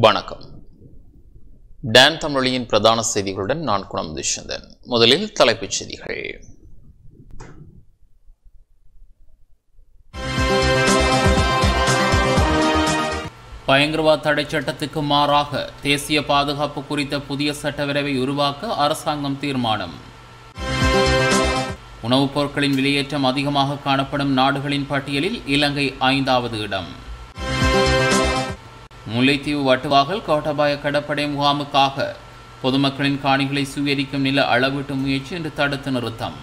வணக்கம் டான் தமிழொலியின் பிரதான செய்திகளுடன் நான் குணம் துஷ்யந்தன் முதலில் தலைப்புச் செய்திகள் பயங்கரவாத தடை சட்டத்துக்கு மாறாக தேசிய பாதுகாப்பு குறித்த புதிய சட்டவிரைவை உருவாக்க அரசாங்கம் தீர்மானம் உணவுப் பொருட்களின் விலையேற்றம் அதிகமாக காணப்படும் நாடுகளின் பட்டியலில் இலங்கை ஐந்தாவது இடம் முல்லைத்தீவு வட்டுவாகல் கோட்டபாய கடற்படை முகாமுக்காக பொதுமக்களின் காணிகளை சுவீகரிக்கும் நில அளவீட்டு முயற்சி இன்று தடுத்து நிறுத்தம்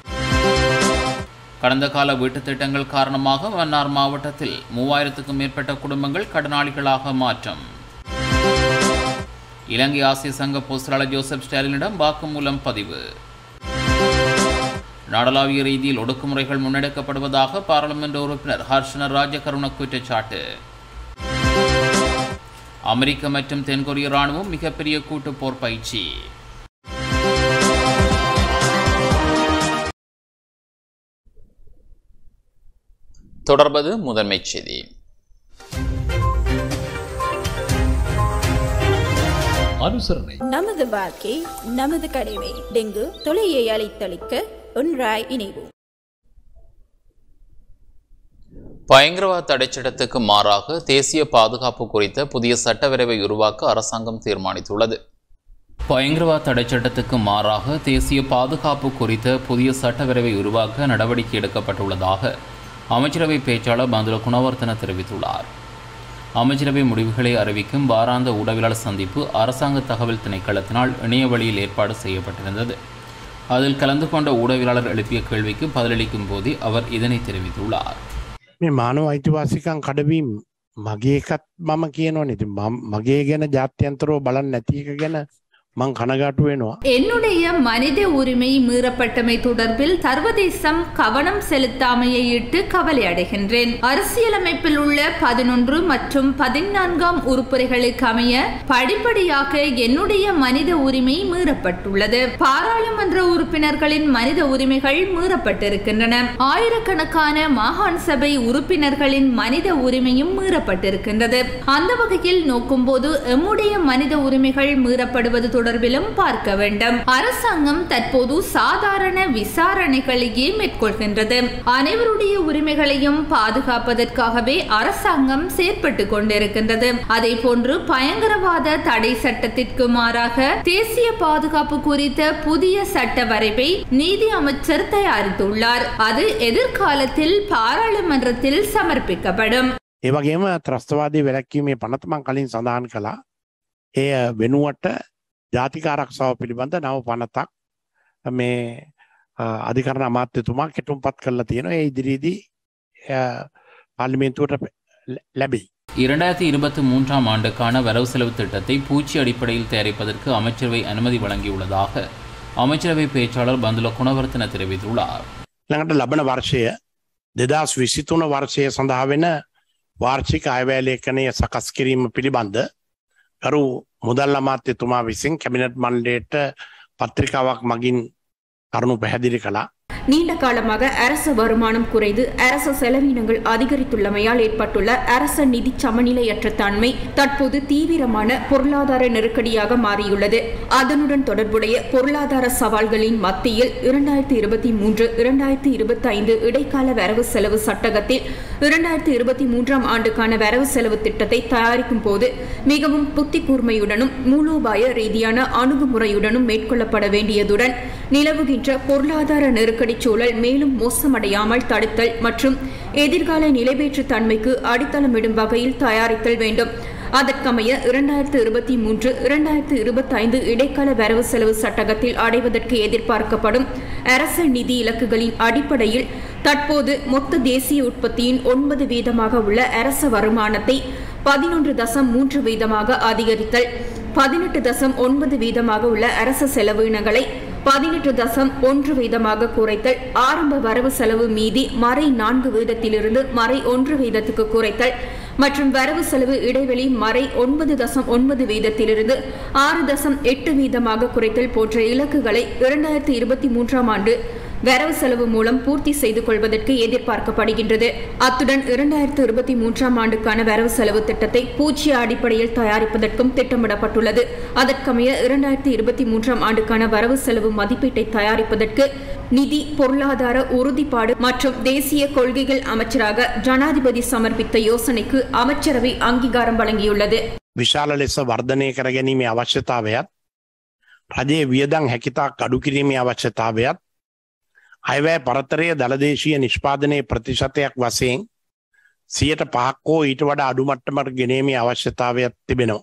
கடந்த கால வீட்டுத் திட்டங்கள் காரணமாக மன்னார் மாவட்டத்தில் மூவாயிரத்துக்கும் மேற்பட்ட குடும்பங்கள் கடனாளிகளாக மாற்றம் இலங்கை ஆசிய சங்க பொதுச்செயலாளர் ஜோசப் ஸ்டாலினிடம் வாக்குமூலம் பதிவு நாடளாவிய ரீதியில் ஒடுக்குமுறைகள் முன்னெடுக்கப்படுவதாக பாராளுமன்ற உறுப்பினர் ஹர்ஷனர் ராஜகருண குற்றச்சாட்டு அமெரிக்க மற்றும் தென்கொரிய ராணுவம் மிகப்பெரிய கூட்டு போர் பயிற்சி தொடர்பது முதன்மைச் செய்தி அனுசரணை நமது வாழ்க்கை நமது கடமை டெங்கு தொலையை அழைத்தளிக்க ஒன்றாய் இணைவோம் பயங்கரவாத தடைச்சட்டத்துக்கு மாறாக தேசிய பாதுகாப்பு குறித்த புதிய சட்டவிரைவை உருவாக்க அரசாங்கம் தீர்மானித்துள்ளது பயங்கரவாத தடைச்சட்டத்துக்கு மாறாக தேசிய பாதுகாப்பு குறித்த புதிய சட்டவிரைவை உருவாக்க நடவடிக்கை எடுக்கப்பட்டுள்ளதாக அமைச்சரவை பேச்சாளர் பந்துல குணவர்த்தன தெரிவித்துள்ளார் அமைச்சரவை முடிவுகளை அறிவிக்கும் வாராந்த ஊடகவியலாளர் சந்திப்பு அரசாங்க தகவல் திணைக்களத்தினால் இணைய வழியில் ஏற்பாடு செய்யப்பட்டிருந்தது அதில் கலந்து கொண்ட ஊடகவியலாளர் எழுப்பிய கேள்விக்கு பதிலளிக்கும் போதே அவர் இதனை தெரிவித்துள்ளார் මේ මානව අයිතිවාසිකන් කඩවීම් මගේ එකත් මම කියනවා නති මගේ ගැන ජාත්‍යන්තරෝ බලන්න නැතික ගැන මං කනගාටු වෙනවා என்னுடைய மனித உரிமை மீறப்பட்டமை தொடர்பில் சர்வதேசம் கவனம் செலுத்தாமையை இட்டு கவலை அடைகின்றேன் அரசியலமைப்பில் உள்ள பதினொன்று மற்றும் பதினான்காம் உறுப்புரைகளுக்கு அமைய படிப்படியாக என்னுடைய மனித உரிமை மீறப்பட்டுள்ளது பாராளுமன்ற உறுப்பினர்களின் மனித உரிமைகள் மீறப்பட்டிருக்கின்றன ஆயிரக்கணக்கான மாகாண சபை உறுப்பினர்களின் மனித உரிமையும் மீறப்பட்டிருக்கின்றது அந்த வகையில் நோக்கும்போது எம்முடைய மனித உரிமைகள் மீறப்படுவது தொடர்பிலும் பார்க்க வேண்டும் அரசாங்கம் தற்போது சாதாரண விசாரணைகளையே மேற்கொள்கின்றது அனைவருடைய உரிமைகளையும் பாதுகாப்பதற்காகவே அரசாங்கம் செயற்பட்டு கொண்டிருக்கின்றது அதே போன்று பயங்கரவாத தடை சட்டத்திற்கு மாறாக தேசிய பாதுகாப்பு குறித்த புதிய சட்ட வரைவை நீதி அமைச்சர் தயாரித்துள்ளார் அது எதிர்காலத்தில் பாராளுமன்றத்தில் சமர்ப்பிக்கப்படும் ඒවගේම ත්‍රස්තවාදී වැලැක්කීමේ පනතමං කලින් සඳහන් කළා එය වෙනුවට ජාතික ආරක්ෂාව පිළිබඳ නව පනතක් මේ අ, අධිකරණ අමාත්‍යතුමා කෙටුම් පත් කරලා තියෙනවා ඒ ඉදිරියේදී පාර්ලිමේන්තුවට ලැ- ලැබෙයි. இரண்டாயிரத்தி இருபத்தி மூன்றாம் ஆண்டுக்கான வரவு செலவு திட்டத்தை பூச்சி அடிப்படையில் தயாரிப்பதற்கு அமைச்சரவை அனுமதி வழங்கியுள்ளதாக அமைச்சரவை பேச்சாளர் பந்துல குணவர்த்தன தெரிவித்துள்ளார் ළඟට ලබන වර්ෂය දෙදස් විසිතුන වර්ෂය සඳහා වෙන වාර්ෂික අයවැලේකනය සකස් කිරීම පිළිබඳ ගරු මුදල් අමාත්‍යතුමා විසින් කැබිනට් මණ්ඩේට පත්‍රිකාවක් මගින් කරුණු පැහැදිලි කළා நீண்ட காலமாக அரச வருமானம் குறைந்து அரச செலவினங்கள் அதிகரித்துள்ளமையால் ஏற்பட்டுள்ள அரச நிதி சமநிலையற்ற தன்மை தற்போது தீவிரமான பொருளாதார நெருக்கடியாக மாறியுள்ளது அதனுடன் தொடர்புடைய பொருளாதார சவால்களின் மத்தியில் இரண்டாயிரத்தி இருபத்தி மூன்று இரண்டாயிரத்தி இருபத்தி ஐந்து இடைக்கால வரவு செலவு சட்டகத்தில் இரண்டாயிரத்தி இருபத்தி மூன்றாம் ஆண்டுக்கான வரவு செலவு திட்டத்தை தயாரிக்கும் போது மிகவும் புத்தி கூர்மையுடனும் மூலோபாய ரீதியான அணுகுமுறையுடனும் மேற்கொள்ளப்பட வேண்டியதுடன் நிலவுகின்ற பொருளாதார நெருக்கடி சூழல் மேலும் மோசமடையாமல் தடுத்தல் மற்றும் எதிர்கால நிலைபேற்று தன்மைக்கு அடித்தளமிடும் வகையில் தயாரித்தல் வேண்டும் அதற்கமைய இரண்டாயிரத்து இருபத்தி மூன்று இரண்டாயிரத்து இருபத்தி ஐந்து இடைக்கால வரவு செலவு சட்டகத்தில் அடைவதற்கு எதிர்பார்க்கப்படும் அரச நிதி இலக்குகளின் அடிப்படையில் தற்போது மொத்த தேசிய உற்பத்தியின் ஒன்பது வீதமாக உள்ள அரச வருமானத்தை பதினொன்று தசம் மூன்று வீதமாக அதிகரித்தல் பதினெட்டு தசம் ஒன்பது வீதமாக உள்ள அரச செலவினங்களை பதினெட்டு தசம் ஒன்று வீதமாக குறைத்தல் ஆரம்ப வரவு செலவு மீதி மறை நான்கு வீதத்திலிருந்து மறை ஒன்று வீதத்துக்கு குறைத்தல் மற்றும் வரவு செலவு இடைவெளி மறை ஒன்பது தசம் ஒன்பது வீதத்திலிருந்து ஆறு தசம் எட்டு வீதமாக குறைத்தல் போன்ற இலக்குகளை இரண்டாயிரத்தி இருபத்தி மூன்றாம் ஆண்டு வரவு செலவு மூலம் பூர்த்தி செய்து கொள்வதற்கு எதிர்பார்க்கப்படுகின்றது அத்துடன் இரண்டாயிரத்து இருபத்தி மூன்றாம் ஆண்டுக்கான வரவு செலவு திட்டத்தை பூஜ்ய அடிப்படையில் தயாரிப்பதற்கும் திட்டமிடப்பட்டுள்ளது அதற்கமைய இரண்டாயிரத்தி இருபத்தி மூன்றாம் ஆண்டுக்கான வரவு செலவு மதிப்பீட்டை தயாரிப்பதற்கு நிதி பொருளாதார உறுதிப்பாடு மற்றும் தேசிய கொள்கைகள் அமைச்சராக ஜனாதிபதி சமர்ப்பித்த யோசனைக்கு அமைச்சரவை அங்கீகாரம் வழங்கியுள்ளது විශාල ලෙස වර්ධනය කර ගැනීමේ අවශ්‍යතාවයත් රජයේ වියදං හැකිතාක් අඩු කිරීමේ අවශ්‍යතාවයත් අයවැය පරතරය දළදේශීය නිෂ්පාදනය ප්‍රතිශතයක් වසයෙන් සියට පහක්කෝ ඊට වඩා අඩුමට්ටමට ගෙනීමේ අවශ්‍යතාවයක් තිබෙනවා.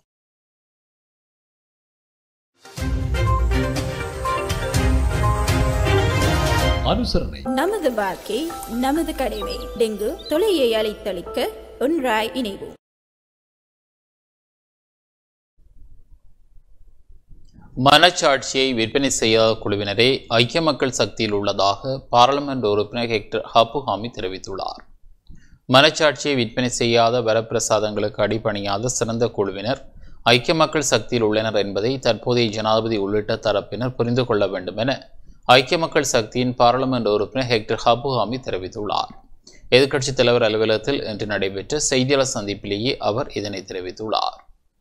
அனுசரணை நமது வாழ்க்கை நமது கடமை டெங்கு தொலையை அழைத்தளிக்க ஒன்றாய் இணைவோம் மனச்சாட்சியை விற்பனை செய்யாத குழுவினரே ஐக்கிய மக்கள் சக்தியில் உள்ளதாக பாராளுமன்ற உறுப்பினர் ஹெக்டர் ஹப்புஹாமி தெரிவித்துள்ளார் மனச்சாட்சியை விற்பனை செய்யாத வரப்பிரசாதங்களுக்கு அடிபணியாத சிறந்த குழுவினர் ஐக்கிய மக்கள் சக்தியில் உள்ளனர் என்பதை தற்போதைய ஜனாதிபதி உள்ளிட்ட தரப்பினர் புரிந்து கொள்ள வேண்டும் என ஐக்கிய மக்கள் சக்தியின் பாராளுமன்ற உறுப்பினர் ஹெக்டர் ஹப்புஹாமி தெரிவித்துள்ளார் எதிர்க்கட்சித் தலைவர் அலுவலகத்தில் இன்று நடைபெற்ற செய்தியாளர் சந்திப்பிலேயே அவர் இதனை தெரிவித்துள்ளார்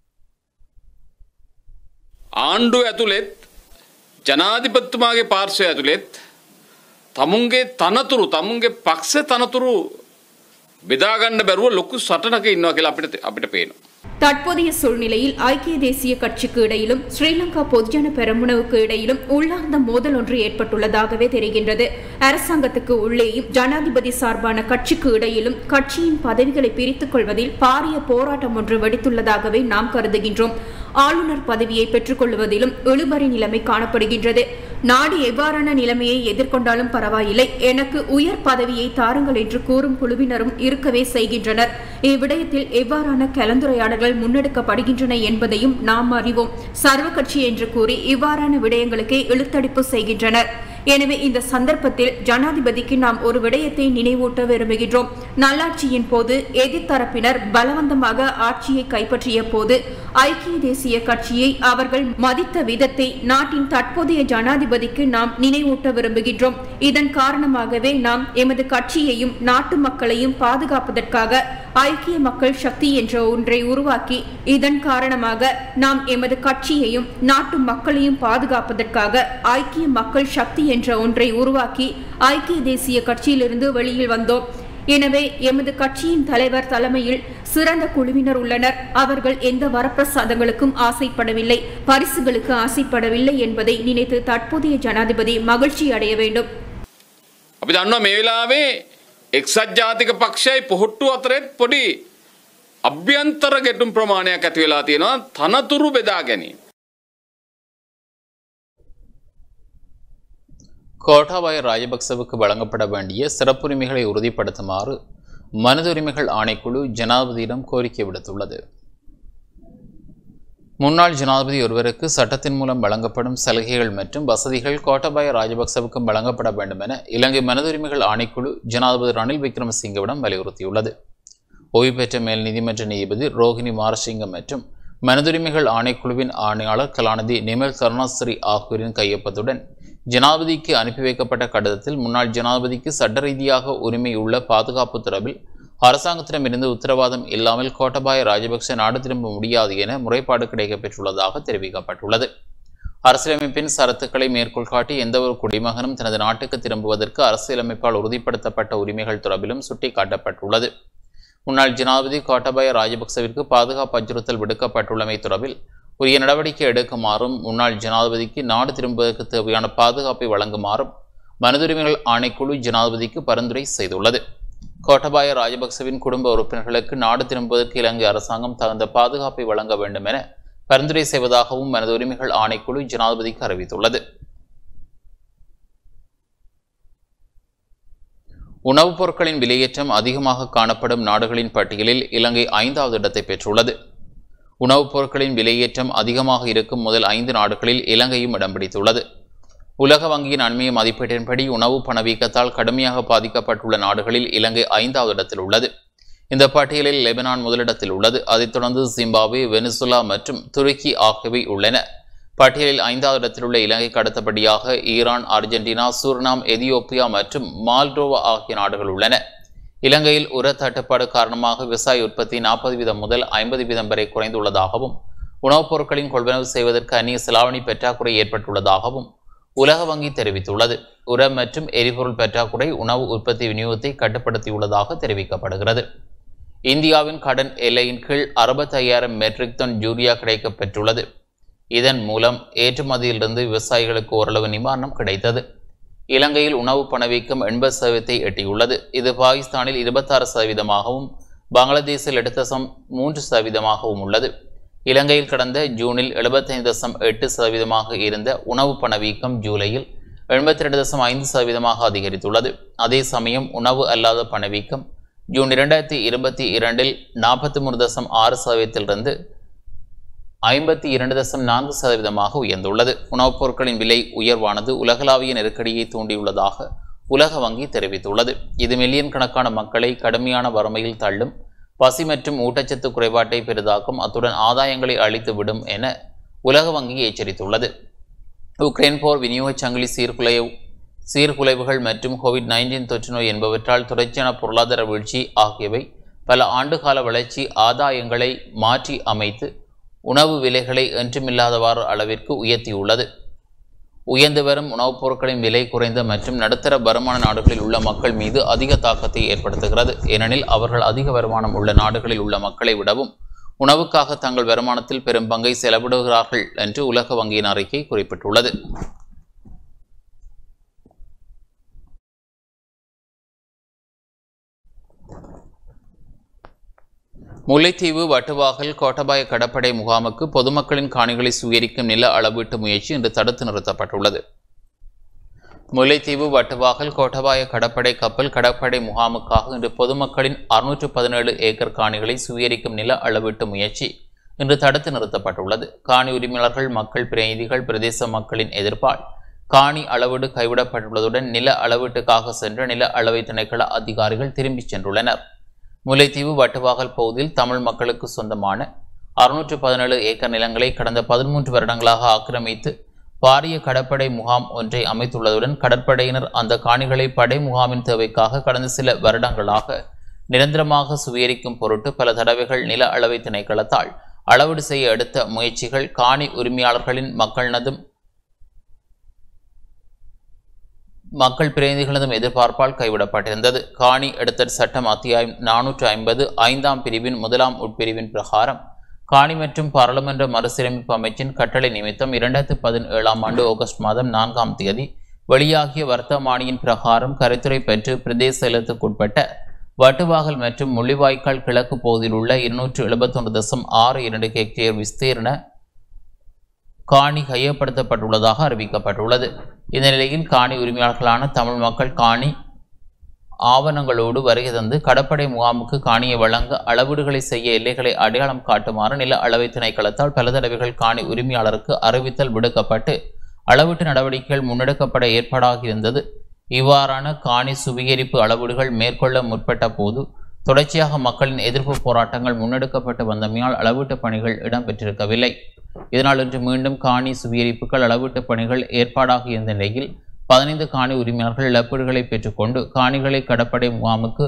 ආණ්ඩුව ඇතුළෙත් ජනාධිපත්තුමාගේ පාර්ශවය ඇතුළෙත් තමුන්ගේ තනතුරු තමුන්ගේ පක්ෂ තනතුරු බෙදාගන්න බැරුව ලොකු සටනක ඉන්නවා කියලා අපිට අපිට පේනවා. தற்போதைய சூழ்நிலையில் ஐக்கிய தேசிய கட்சிக்கு இடையிலும் ஸ்ரீலங்கா பொதுஜன பெரமுனவுக்கு இடையிலும் உள்ளார்ந்த மோதல் ஒன்று ஏற்பட்டுள்ளதாகவே தெரிகின்றது அரசாங்கத்துக்கு உள்ளேயும் ஜனாதிபதி சார்பான கட்சிக்கு இடையிலும் கட்சியின் பதவிகளை பிரித்துக் கொள்வதில் பாரிய போராட்டம் ஒன்று வெடித்துள்ளதாகவே நாம் கருதுகின்றோம் ஆளுநர் பதவியை பெற்றுக்கொள்வதிலும் இழுபறி நிலைமை காணப்படுகின்றது நாடு எவ்வாறான நிலைமையை எதிர்கொண்டாலும் பரவாயில்லை எனக்கு உயர் பதவியை தாருங்கள் என்று கூறும் குழுவினரும் இருக்கவே செய்கின்றனர் இவ்விடயத்தில் எவ்வாறான கலந்துரையாடல்கள் முன்னெடுக்கப்படுகின்றன என்பதையும் நாம் அறிவோம் சர்வ கட்சி என்று கூறி இவ்வாறான விடயங்களுக்கே இழுத்தடிப்பு செய்கின்றனர் எனவே இந்த சந்தர்ப்பத்தில் ஜனாதிபதிக்கு நாம் ஒரு விடயத்தை நினைவூட்ட விரும்புகின்றோம் நல்லாட்சியின் போது எதிர்த்தரப்பினர் பலவந்தமாக ஆட்சியை கைப்பற்றிய போது ஐக்கிய தேசிய கட்சியை அவர்கள் மதித்த விதத்தை நாட்டின் தற்போதைய ஜனாதிபதிக்கு நாம் நினைவூட்ட விரும்புகின்றோம் இதன் காரணமாகவே நாம் எமது கட்சியையும் நாட்டு மக்களையும் பாதுகாப்பதற்காக ஐக்கிய மக்கள் சக்தி என்ற ஒன்றை உருவாக்கி இதன் காரணமாக நாம் எமது கட்சியையும் நாட்டு மக்களையும் பாதுகாப்பதற்காக ஐக்கிய மக்கள் சக்தி என்ற ஒன்றை உருவாக்கி ஐக்கிய தேசிய கட்சியிலிருந்து வெளியில் வந்தோம் எனவே எமது கட்சியின் தலைவர் தலைமையில் சிறந்த குழுவினர் உள்ளனர் அவர்கள் எந்த வரப்பிரசாதங்களுக்கும் ஆசைப்படவில்லை பரிசுகளுக்கு ஆசைப்படவில்லை என்பதை நினைத்து தற்போதைய ஜனாதிபதி மகிழ்ச்சி அடைய வேண்டும் අපි දන්නවා මේ වෙලාවේ එක්සත් ජාතික පක්ෂයි පොහොට්ටු අතරෙත් පොඩි අභ්‍යන්තර ගැටුම් ප්‍රමාණයක් ඇති වෙලා තියෙනවා තනතුරු බෙදා ගැනීම. கோட்டாபாய ராஜபக்சவுக்கு வழங்கப்பட வேண்டிய சிறப்புரிமைகளை உறுதிப்படுத்துமாறு மனித உரிமைகள் ஆணைக்குழு ஜனாதிபதியிடம் கோரிக்கை விடுத்துள்ளது முன்னாள் ஜனாதிபதி ஒருவருக்கு சட்டத்தின் மூலம் வழங்கப்படும் சலுகைகள் மற்றும் வசதிகள் கோட்டாபாய ராஜபக்சவுக்கும் வழங்கப்பட வேண்டும் என இலங்கை மனித உரிமைகள் ஆணைக்குழு ஜனாதிபதி ரணில் விக்ரமசிங்கவிடம் வலியுறுத்தியுள்ளது ஓய்வு பெற்ற மேல் நீதிமன்ற நீதிபதி ரோஹிணி மாரசிங்கம் மற்றும் மனிதுரிமைகள் ஆணைக்குழுவின் ஆணையாளர் கலாநிதி நிமல் கருணாஸ்ரீ ஆகியோரின் கையொப்பத்துடன் ஜனாதிபதிக்கு அனுப்பி வைக்கப்பட்ட கடிதத்தில் முன்னாள் ஜனாதிபதிக்கு சட்ட ரீதியாக உரிமை உள்ள பாதுகாப்பு தொடர்பில் அரசாங்கத்திடமிருந்து உத்தரவாதம் இல்லாமல் கோட்டபாய ராஜபக்ச நாடு திரும்ப முடியாது என முறைப்பாடு கிடைக்கப்பெற்றுள்ளதாக தெரிவிக்கப்பட்டுள்ளது அரசியலமைப்பின் சரத்துக்களை மேற்கோள் காட்டி எந்தவொரு குடிமகனும் தனது நாட்டுக்கு திரும்புவதற்கு அரசியலமைப்பால் உறுதிப்படுத்தப்பட்ட உரிமைகள் தொடர்பிலும் சுட்டிக்காட்டப்பட்டுள்ளது முன்னாள் ஜனாதிபதி கோட்டபாய ராஜபக்சவிற்கு பாதுகாப்பு அச்சுறுத்தல் விடுக்கப்பட்டுள்ளமை தொடர்பில் உரிய நடவடிக்கை எடுக்குமாறும் முன்னாள் ஜனாதிபதிக்கு நாடு திரும்புவதற்கு தேவையான பாதுகாப்பை வழங்குமாறும் மனிதுரிமைகள் ஆணைக்குழு ஜனாதிபதிக்கு பரிந்துரை செய்துள்ளது கோட்டபாய ராஜபக்சவின் குடும்ப உறுப்பினர்களுக்கு நாடு திரும்புவதற்கு இலங்கை அரசாங்கம் தகுந்த பாதுகாப்பை வழங்க வேண்டும் என பரிந்துரை செய்வதாகவும் மனித உரிமைகள் ஆணைக்குழு ஜனாதிபதிக்கு அறிவித்துள்ளது உணவுப் பொருட்களின் விலையேற்றம் அதிகமாக காணப்படும் நாடுகளின் பட்டியலில் இலங்கை ஐந்தாவது இடத்தை பெற்றுள்ளது உணவுப் பொருட்களின் விலையேற்றம் அதிகமாக இருக்கும் முதல் ஐந்து நாடுகளில் இலங்கையும் இடம் பிடித்துள்ளது உலக வங்கியின் அண்மைய மதிப்பீட்டின்படி உணவு பணவீக்கத்தால் கடுமையாக பாதிக்கப்பட்டுள்ள நாடுகளில் இலங்கை ஐந்தாவது இடத்தில் உள்ளது இந்த பட்டியலில் லெபனான் முதலிடத்தில் உள்ளது அதைத் தொடர்ந்து ஜிம்பாப்வே வெனிசுலா மற்றும் துருக்கி ஆகியவை உள்ளன பட்டியலில் ஐந்தாவது இடத்தில் உள்ள இலங்கைக்கு அடுத்தபடியாக ஈரான் அர்ஜென்டினா சூர்னாம் எதியோப்பியா மற்றும் மால்டோவா ஆகிய நாடுகள் உள்ளன இலங்கையில் உர தட்டுப்பாடு காரணமாக விவசாய உற்பத்தி நாற்பது வீதம் முதல் ஐம்பது வீதம் வரை குறைந்துள்ளதாகவும் உணவுப் பொருட்களின் கொள்வனவு செய்வதற்கு அந்நிய செலாவணி பற்றாக்குறை ஏற்பட்டுள்ளதாகவும் உலக வங்கி தெரிவித்துள்ளது உரம் மற்றும் எரிபொருள் பற்றாக்குறை உணவு உற்பத்தி விநியோகத்தை கட்டுப்படுத்தியுள்ளதாக தெரிவிக்கப்படுகிறது இந்தியாவின் கடன் எல்லையின் கீழ் அறுபத்தையாயிரம் மெட்ரிக் டன் யூரியா கிடைக்கப் பெற்றுள்ளது இதன் மூலம் ஏற்றுமதியிலிருந்து விவசாயிகளுக்கு ஓரளவு நிவாரணம் கிடைத்தது இலங்கையில் உணவு பணவீக்கம் எண்பது சதவீதத்தை எட்டியுள்ளது இது பாகிஸ்தானில் இருபத்தாறு சதவீதமாகவும் பங்களாதேஷில் எட்டு தசம் மூன்று சதவீதமாகவும் உள்ளது இலங்கையில் கடந்த ஜூனில் எழுபத்தைந்து தசம் எட்டு சதவீதமாக இருந்த உணவு பணவீக்கம் ஜூலையில் எண்பத்தி ரெண்டு தசம் ஐந்து சதவீதமாக அதிகரித்துள்ளது அதே சமயம் உணவு அல்லாத பணவீக்கம் ஜூன் இரண்டாயிரத்தி இருபத்தி இரண்டில் நாற்பத்தி மூணு தசம் ஆறு சதவீதத்திலிருந்து ஐம்பத்தி இரண்டு தசம் நான்கு சதவீதமாக உயர்ந்துள்ளது உணவுப் பொருட்களின் விலை உயர்வானது உலகளாவிய நெருக்கடியை தூண்டியுள்ளதாக உலக வங்கி தெரிவித்துள்ளது இது மில்லியன் கணக்கான மக்களை கடுமையான வறுமையில் தள்ளும் பசி மற்றும் ஊட்டச்சத்து குறைபாட்டை பெரிதாக்கும் அத்துடன் ஆதாயங்களை அளித்துவிடும் என உலக வங்கி எச்சரித்துள்ளது உக்ரைன் போர் விநியோகச் சங்கிலி சீர்குலைவு சீர்குலைவுகள் மற்றும் கோவிட் நைன்டீன் தொற்று நோய் என்பவற்றால் தொடர்ச்சியான பொருளாதார வீழ்ச்சி ஆகியவை பல ஆண்டுகால வளர்ச்சி ஆதாயங்களை மாற்றி அமைத்து உணவு விலைகளை என்றுமில்லாதவாறு அளவிற்கு உயர்த்தியுள்ளது உயர்ந்து வரும் உணவுப் பொருட்களின் விலை குறைந்த மற்றும் நடுத்தர வருமான நாடுகளில் உள்ள மக்கள் மீது அதிக தாக்கத்தை ஏற்படுத்துகிறது ஏனெனில் அவர்கள் அதிக வருமானம் உள்ள நாடுகளில் உள்ள மக்களை விடவும் உணவுக்காக தங்கள் வருமானத்தில் பெரும் பங்கை செலவிடுகிறார்கள் என்று உலக வங்கியின் அறிக்கை குறிப்பிட்டுள்ளது முல்லைத்தீவு வட்டுவாகல் கோட்டபாய கடற்படை முகாமுக்கு பொதுமக்களின் காணிகளை சுவீகரிக்கும் நில அளவீட்டு முயற்சி இன்று தடுத்து நிறுத்தப்பட்டுள்ளது முல்லைத்தீவு வட்டுவாகல் கோட்டபாய கடற்படை கப்பல் கடற்படை முகாமுக்காக இன்று பொதுமக்களின் அறுநூற்று பதினேழு ஏக்கர் காணிகளை சுவீகரிக்கும் நில அளவீட்டு முயற்சி இன்று தடுத்து நிறுத்தப்பட்டுள்ளது காணி உரிமையாளர்கள் மக்கள் பிரதிநிதிகள் பிரதேச மக்களின் எதிர்ப்பால் காணி அளவீடு கைவிடப்பட்டுள்ளதுடன் நில அளவீட்டுக்காக சென்ற நில அளவை திணைக்கள அதிகாரிகள் திரும்பிச் சென்றுள்ளனர் முல்லைத்தீவு வட்டுவாகல் பகுதியில் தமிழ் மக்களுக்கு சொந்தமான அறுநூற்று பதினேழு ஏக்கர் நிலங்களை கடந்த பதிமூன்று வருடங்களாக ஆக்கிரமித்து பாரிய கடற்படை முகாம் ஒன்றை அமைத்துள்ளதுடன் கடற்படையினர் அந்த காணிகளை படை முகாமின் தேவைக்காக கடந்த சில வருடங்களாக நிரந்தரமாக சுவீகரிக்கும் பொருட்டு பல தடவைகள் நில அளவை திணைக்களத்தால் அளவீடு செய்ய எடுத்த முயற்சிகள் காணி உரிமையாளர்களின் மக்களினதும் மக்கள் பிரதிநிதிகளதும் எதிர்பார்ப்பால் கைவிடப்பட்டிருந்தது காணி எடுத்தல் சட்டம் அத்தியாயம் நானூற்று ஐம்பது ஐந்தாம் பிரிவின் முதலாம் உட்பிரிவின் பிரகாரம் காணி மற்றும் பாராளுமன்ற மறுசீரமைப்பு அமைச்சின் கட்டளை நிமித்தம் இரண்டாயிரத்து பதினேழாம் ஆண்டு ஆகஸ்ட் மாதம் நான்காம் தேதி வெளியாகிய வர்த்தமானியின் பிரகாரம் கருத்துரை பெற்று பிரதேச செயலத்துக்குட்பட்ட வட்டுவாகல் மற்றும் முள்ளிவாய்க்கால் கிழக்கு பகுதியில் உள்ள இருநூற்று எழுபத்தொன்று தசம் ஆறு இரண்டு ஹெக்டேர் விஸ்தீர்ண காணி கையப்படுத்தப்பட்டுள்ளதாக அறிவிக்கப்பட்டுள்ளது இந்த நிலையில் காணி உரிமையாளர்களான தமிழ் மக்கள் காணி ஆவணங்களோடு வருகை தந்து கடற்படை முகாமுக்கு காணியை வழங்க அளவீடுகளை செய்ய எல்லைகளை அடையாளம் காட்டுமாறு நில அளவை திணைக்களத்தால் பல தடவைகள் காணி உரிமையாளருக்கு அறிவித்தல் விடுக்கப்பட்டு அளவீட்டு நடவடிக்கைகள் முன்னெடுக்கப்பட ஏற்பாடாகியிருந்தது இவ்வாறான காணி சுவீகரிப்பு அளவீடுகள் மேற்கொள்ள முற்பட்ட போது தொடர்ச்சியாக மக்களின் எதிர்ப்பு போராட்டங்கள் முன்னெடுக்கப்பட்டு வந்தமையால் அளவீட்டு பணிகள் இடம்பெற்றிருக்கவில்லை இதனால் இன்று மீண்டும் காணி சுவீகரிப்புகள் அளவீட்டு பணிகள் ஏற்பாடாகி இருந்த நிலையில் பதினைந்து காணி உரிமையாளர்கள் இழப்பீடுகளை பெற்றுக்கொண்டு காணிகளை கடற்படை முகாமுக்கு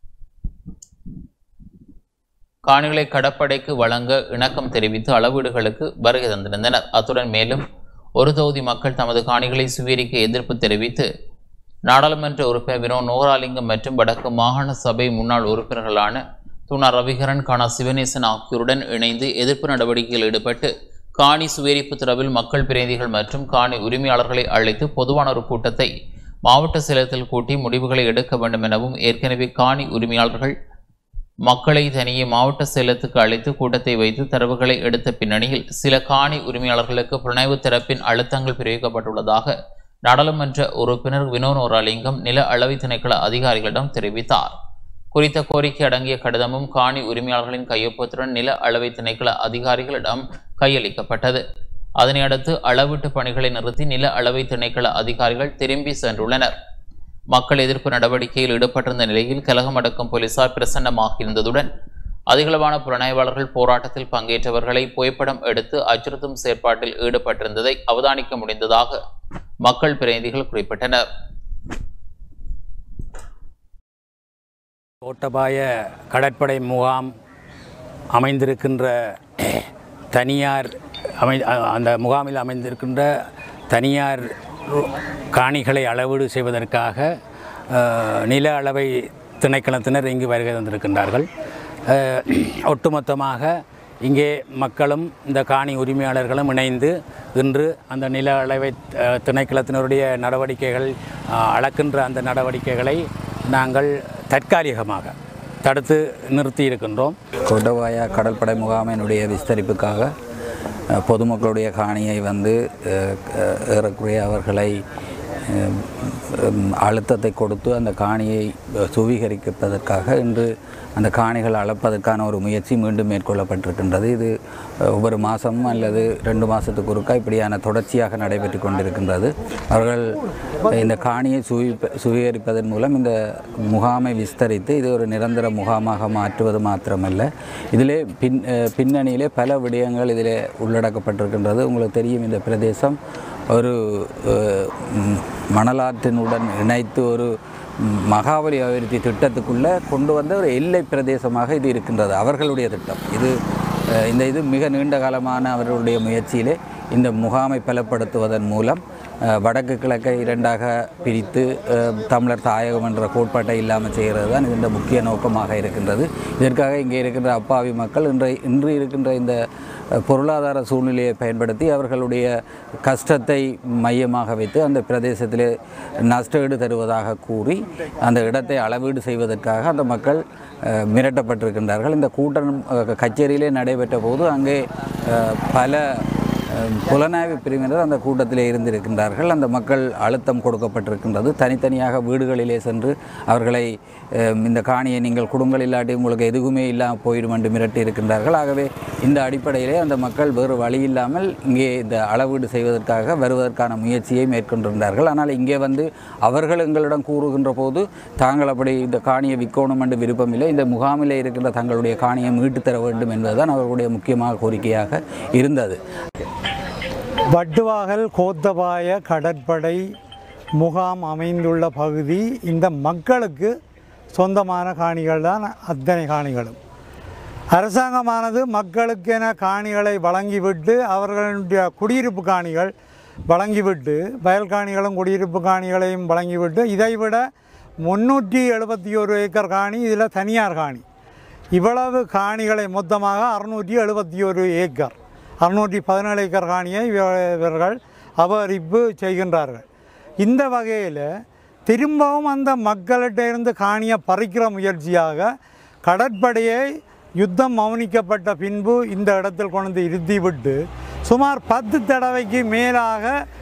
காணிகளை கடற்படைக்கு வழங்க இணக்கம் தெரிவித்து அளவீடுகளுக்கு வருகை தந்திருந்தனர் அத்துடன் மேலும் ஒரு தொகுதி மக்கள் தமது காணிகளை சுவீகரிக்க எதிர்ப்பு தெரிவித்து நாடாளுமன்ற உறுப்பினர் வினோ நோராலிங்கம் மற்றும் வடக்கு மாகாண சபை முன்னாள் உறுப்பினர்களான துணா ரவிகரன் கானா சிவநேசன் ஆகியோருடன் இணைந்து எதிர்ப்பு நடவடிக்கையில் ஈடுபட்டு காணி சுவீரிப்பு தொடர்பில் மக்கள் பிரதிநிதிகள் மற்றும் காணி உரிமையாளர்களை அழைத்து பொதுவான ஒரு கூட்டத்தை மாவட்ட செயலகத்தில் கூட்டி முடிவுகளை எடுக்க வேண்டும் எனவும் ஏற்கனவே காணி உரிமையாளர்கள் மக்களை தனியே மாவட்ட செயலகத்துக்கு அழைத்து கூட்டத்தை வைத்து தரவுகளை எடுத்த பின்னணியில் சில காணி உரிமையாளர்களுக்கு புலனாய்வு தரப்பின் அழுத்தங்கள் பிரிவிக்கப்பட்டுள்ளதாக நாடாளுமன்ற உறுப்பினர் வினோனோராலிங்கம் நில அளவை திணைக்கள அதிகாரிகளிடம் தெரிவித்தார் குறித்த கோரிக்கை அடங்கிய கடிதமும் காணி உரிமையாளர்களின் கையொப்பத்துடன் நில அளவை திணைக்கள அதிகாரிகளிடம் கையளிக்கப்பட்டது அதனை அடுத்து அளவீட்டு பணிகளை நிறுத்தி நில அளவை திணைக்கள அதிகாரிகள் திரும்பி சென்றுள்ளனர் மக்கள் எதிர்ப்பு நடவடிக்கையில் ஈடுபட்டிருந்த நிலையில் கலகம் அடக்கும் போலீசார் பிரசன்னமாகியிருந்ததுடன் அதிகளவான புலனாய்வாளர்கள் போராட்டத்தில் பங்கேற்றவர்களை புகைப்படம் எடுத்து அச்சுறுத்தும் செயற்பாட்டில் ஈடுபட்டிருந்ததை அவதானிக்க முடிந்ததாக மக்கள் பிரதிநிதிகள் குறிப்பிட்டனர் கோட்டபாய கடற்படை முகாம் அமைந்திருக்கின்ற தனியார் அமை அ- அந்த முகாமில் அமைந்திருக்கின்ற தனியார் காணிகளை அளவீடு செய்வதற்காக அஹ், நில அளவை திணைக்களத்தினர் இங்கு வருகை தந்திருக்கின்றார்கள் அஹ், ஒட்டுமொத்தமாக இங்கே மக்களும் இந்த காணி உரிமையாளர்களும் இணைந்து இன்று அந்த நில அளவை அஹ், திணைக்களத்தினருடைய நடவடிக்கைகள் அஹ், அளக்கின்ற அந்த நடவடிக்கைகளை நாங்கள் தற்காலிகமாக தடுத்து நிறுத்தி இருக்கின்றோம் கோட்டபாயா கடற்படை முகாமினுடைய விஸ்தரிப்புக்காக அஹ், பொதுமக்களுடைய காணியை வந்து அஹ், அஹ், ஏறக்குறைய அவர்களை அஹ், உம், அழுத்தத்தை கொடுத்து அந்த காணியை அஹ், சுவீகரிப்பதற்காக இன்று அந்த காணிகள் அளப்பதற்கான ஒரு முயற்சி மீண்டும் மேற்கொள்ளப்பட்டிருக்கின்றது இது அஹ், ஒவ்வொரு மாதமும் அல்லது ரெண்டு மாதத்துக்கு ஒருக்கா இப்படியான தொடர்ச்சியாக நடைபெற்று கொண்டிருக்கின்றது அவர்கள் இந்த காணியை சுவி சுவீகரிப்பதன் மூலம் இந்த முகாமை விஸ்தரித்து இது ஒரு நிரந்தர முகாமாக மாற்றுவது மாத்திரமல்ல இதிலே பின் அஹ், பின்னணியிலே பல விடயங்கள் இதிலே உள்ளடக்கப்பட்டிருக்கின்றது உங்களுக்கு தெரியும் இந்த பிரதேசம் ஒரு அஹ், ம், மணலாற்றினுடன் இணைத்து ஒரு ம், மகாபலி அபிவிருத்தி திட்டத்துக்குள்ளே கொண்டு வந்த ஒரு எல்லை பிரதேசமாக இது இருக்கின்றது அவர்களுடைய திட்டம் இது அஹ், இந்த இது மிக நீண்ட காலமான அவர்களுடைய முயற்சியிலே இந்த முகாமை பலப்படுத்துவதன் மூலம் அஹ், வடக்கு கிழக்கை இரண்டாக பிரித்து அஹ், தமிழர் தாயகம் என்ற கோட்பாட்டை இல்லாமல் செய்கிறது தான் இதன் முக்கிய நோக்கமாக இருக்கின்றது இதற்காக இங்கே இருக்கின்ற அப்பாவி மக்கள் இன்றை இன்று இருக்கின்ற இந்த அஹ், பொருளாதார சூழ்நிலையை பயன்படுத்தி அவர்களுடைய கஷ்டத்தை மையமாக வைத்து அந்த பிரதேசத்திலே நஷ்டஈடு தருவதாக கூறி அந்த இடத்தை அளவீடு செய்வதற்காக அந்த மக்கள் அஹ், மிரட்டப்பட்டிருக்கின்றார்கள் இந்த கூட்டம் அஹ், கச்சேரியிலே நடைபெற்ற போது அங்கே அஹ், பல அஹ், புலனாய்வு பிரிவினர் அந்த கூட்டத்திலே இருந்திருக்கின்றார்கள் அந்த மக்கள் அழுத்தம் கொடுக்கப்பட்டிருக்கின்றது தனித்தனியாக வீடுகளிலே சென்று அவர்களை அஹ், இந்த காணியை நீங்கள் குடும்பங்கள் இல்லாட்டி உங்களுக்கு எதுவுமே இல்லாமல் போயிடும் என்று மிரட்டி இருக்கின்றார்கள் ஆகவே இந்த அடிப்படையிலே அந்த மக்கள் வேறு வழி இல்லாமல் இங்கே இந்த அளவீடு செய்வதற்காக வருவதற்கான முயற்சியை மேற்கொண்டிருந்தார்கள் ஆனால் இங்கே வந்து அவர்கள் எங்களிடம் கூறுகின்ற போது தாங்கள் அப்படி இந்த காணியை விற்கணும் என்று விருப்பமில்லை இந்த முகாமிலே இருக்கின்ற தங்களுடைய காணியை மீட்டு தர வேண்டும் என்பதுதான் அவர்களுடைய முக்கியமாக கோரிக்கையாக இருந்தது வட்டுவாகல் கோத்தபாய கடற்படை முகாம் அமைந்துள்ள பகுதி இந்த மக்களுக்கு சொந்தமான காணிகள் தான் அத்தனை காணிகளும் அரசாங்கமானது மக்களுக்கென காணிகளை வழங்கிவிட்டு அவர்களுடைய குடியிருப்பு காணிகள் வழங்கிவிட்டு வயல் காணிகளும் குடியிருப்பு காணிகளையும் வழங்கிவிட்டு இதைவிட முந்நூற்றி எழுபத்தி ஒரு ஏக்கர் காணி இதில் தனியார் காணி இவ்வளவு காணிகளை மொத்தமாக அறுநூற்றி எழுபத்தி ஒரு ஏக்கர் அறுநூற்றி பதினேழு ஏக்கர் காணியை இவ- இவர்கள் அபகரிப்பு செய்கின்றார்கள் இந்த வகையில் திரும்பவும் அந்த மக்கள்கிட்ட இருந்து காணியை பறிக்கிற முயற்சியாக கடற்படையை யுத்தம் மௌனிக்கப்பட்ட பின்பு இந்த இடத்தில் கொண்டு வந்து இருத்திவிட்டு சுமார் பத்து தடவைக்கு மேலாக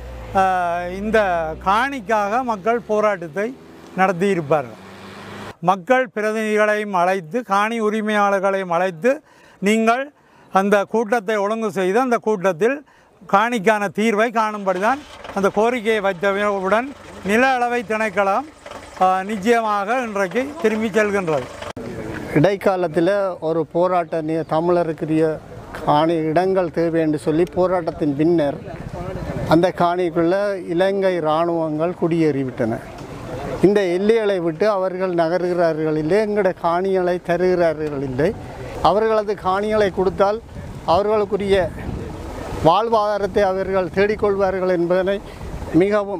ஆஹ், இந்த காணிக்காக மக்கள் போராட்டத்தை நடத்தியிருப்பார்கள் மக்கள் பிரதிநிதிகளையும் அழைத்து காணி உரிமையாளர்களையும் அழைத்து நீங்கள் அந்த கூட்டத்தை ஒழுங்கு செய்து அந்த கூட்டத்தில் காணிக்கான தீர்வை காணும்படிதான் அந்த கோரிக்கையை வைத்தவுடன் நில அளவை திணைக்களம் ஆஹ், நிச்சயமாக இன்றைக்கு திரும்பி செல்கின்றது இடைக்காலத்தில் ஒரு போராட்ட நி தமிழருக்குரிய காணி இடங்கள் தேவை என்று சொல்லி போராட்டத்தின் பின்னர் அந்த காணிக்குள்ளே இலங்கை இராணுவங்கள் குடியேறிவிட்டன இந்த எல்லைகளை விட்டு அவர்கள் நகர்கிறார்கள் இல்லை எங்களோட காணிகளை தருகிறார்கள் இல்லை அவர்களது காணிகளை கொடுத்தால் அவர்களுக்குரிய வாழ்வாதாரத்தை அவர்கள் தேடிக்கொள்வார்கள் என்பதனை மிகவும்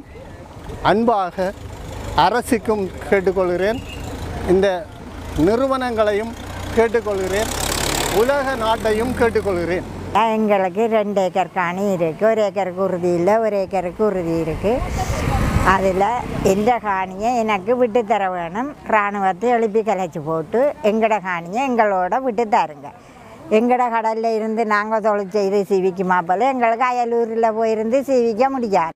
அன்பாக அரசுக்கும் கேட்டுக்கொள்கிறேன் இந்த நிறுவனங்களையும் கேட்டுக்கொள்கிறேன் உலக நாட்டையும் கேட்டுக்கொள்கிறேன் எங்களுக்கு ரெண்டு ஏக்கர் காணி இருக்குது ஒரு ஏக்கருக்கு உறுதி இல்லை ஒரு ஏக்கருக்கு உறுதி இருக்குது அதில் இந்த காணியை எனக்கு விட்டு தர வேணும் இராணுவத்தை எழுப்பி கலைச்சி போட்டு எங்களோட காணியை எங்களோட விட்டு தருங்க எங்களோட கடலில் இருந்து நாங்கள் தொழில் செய்து சீவிக்குமா போல எங்களுக்கு அயலூரில் போயிருந்து சீவிக்க முடியாது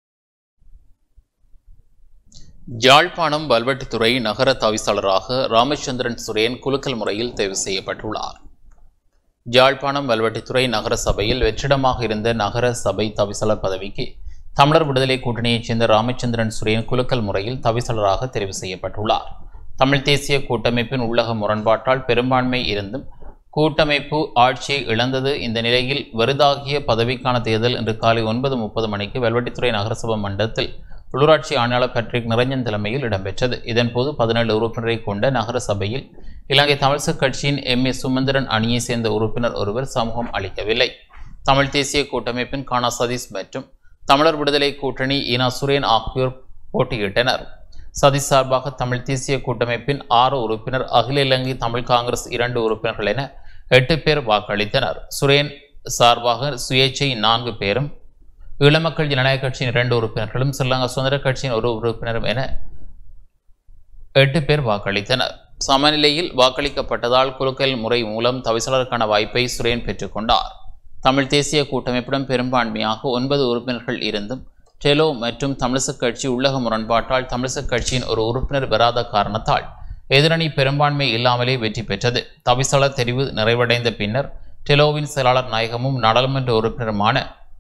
யாழ்ப்பாணம் வல்வெட்டித்துறை நகர தவிசாளராக ராமச்சந்திரன் சுரேன் குலுக்கல் முறையில் தேர்வு செய்யப்பட்டுள்ளார் யாழ்ப்பாணம் வல்வெட்டித்துறை நகர சபையில் வெற்றிடமாக இருந்த நகர சபை தவிசாளர் பதவிக்கு தமிழர் விடுதலை கூட்டணியைச் சேர்ந்த ராமச்சந்திரன் சுரேன் குலுக்கல் முறையில் தவிசாளராக தெரிவு செய்யப்பட்டுள்ளார் தமிழ் தேசிய கூட்டமைப்பின் உள்ளக முரண்பாட்டால் பெரும்பான்மை இருந்தும் கூட்டமைப்பு ஆட்சியை இழந்தது இந்த நிலையில் வெறுதாகிய பதவிக்கான தேர்தல் இன்று காலை ஒன்பது முப்பது மணிக்கு வெல்வெட்டித்துறை நகரசபை மண்டலத்தில் உள்ளூராட்சி ஆணையாளர் பேட்ரிக் நிரஞ்சன் தலைமையில் இடம்பெற்றது இதன்போது பதினேழு உறுப்பினரை கொண்ட நகர சபையில் இலங்கை தமிழ்ச கட்சியின் எம் ஏ சுமந்திரன் அணியை சேர்ந்த உறுப்பினர் ஒருவர் சமூகம் அளிக்கவில்லை தமிழ் தேசிய கூட்டமைப்பின் கானா சதீஷ் மற்றும் தமிழர் விடுதலை கூட்டணி ஈனா சுரேன் ஆகியோர் போட்டியிட்டனர் சதீஷ் சார்பாக தமிழ் தேசிய கூட்டமைப்பின் ஆறு உறுப்பினர் அகில இலங்கை தமிழ் காங்கிரஸ் இரண்டு உறுப்பினர்கள் என எட்டு பேர் வாக்களித்தனர் சுரேன் சார்பாக சுயேட்சை நான்கு பேரும் ஈழமக்கள் ஜனநாயக கட்சியின் இரண்டு உறுப்பினர்களும் ஸ்ரீலங்கா சுதந்திர கட்சியின் ஒரு உறுப்பினரும் என எட்டு பேர் வாக்களித்தனர் சமநிலையில் வாக்களிக்கப்பட்டதால் குலுக்கல் முறை மூலம் தவிசாளருக்கான வாய்ப்பை சுரேன் பெற்றுக்கொண்டார் தமிழ் தேசிய கூட்டமைப்பிடம் பெரும்பான்மையாக ஒன்பது உறுப்பினர்கள் இருந்தும் டெலோ மற்றும் தமிழிசக் கட்சி உள்ளக முரண்பாட்டால் தமிழிசக் கட்சியின் ஒரு உறுப்பினர் பெறாத காரணத்தால் எதிரணி பெரும்பான்மை இல்லாமலே வெற்றி பெற்றது தவிசாளர் தெரிவு நிறைவடைந்த பின்னர் டெலோவின் செயலாளர் நாயகமும் நாடாளுமன்ற உறுப்பினருமான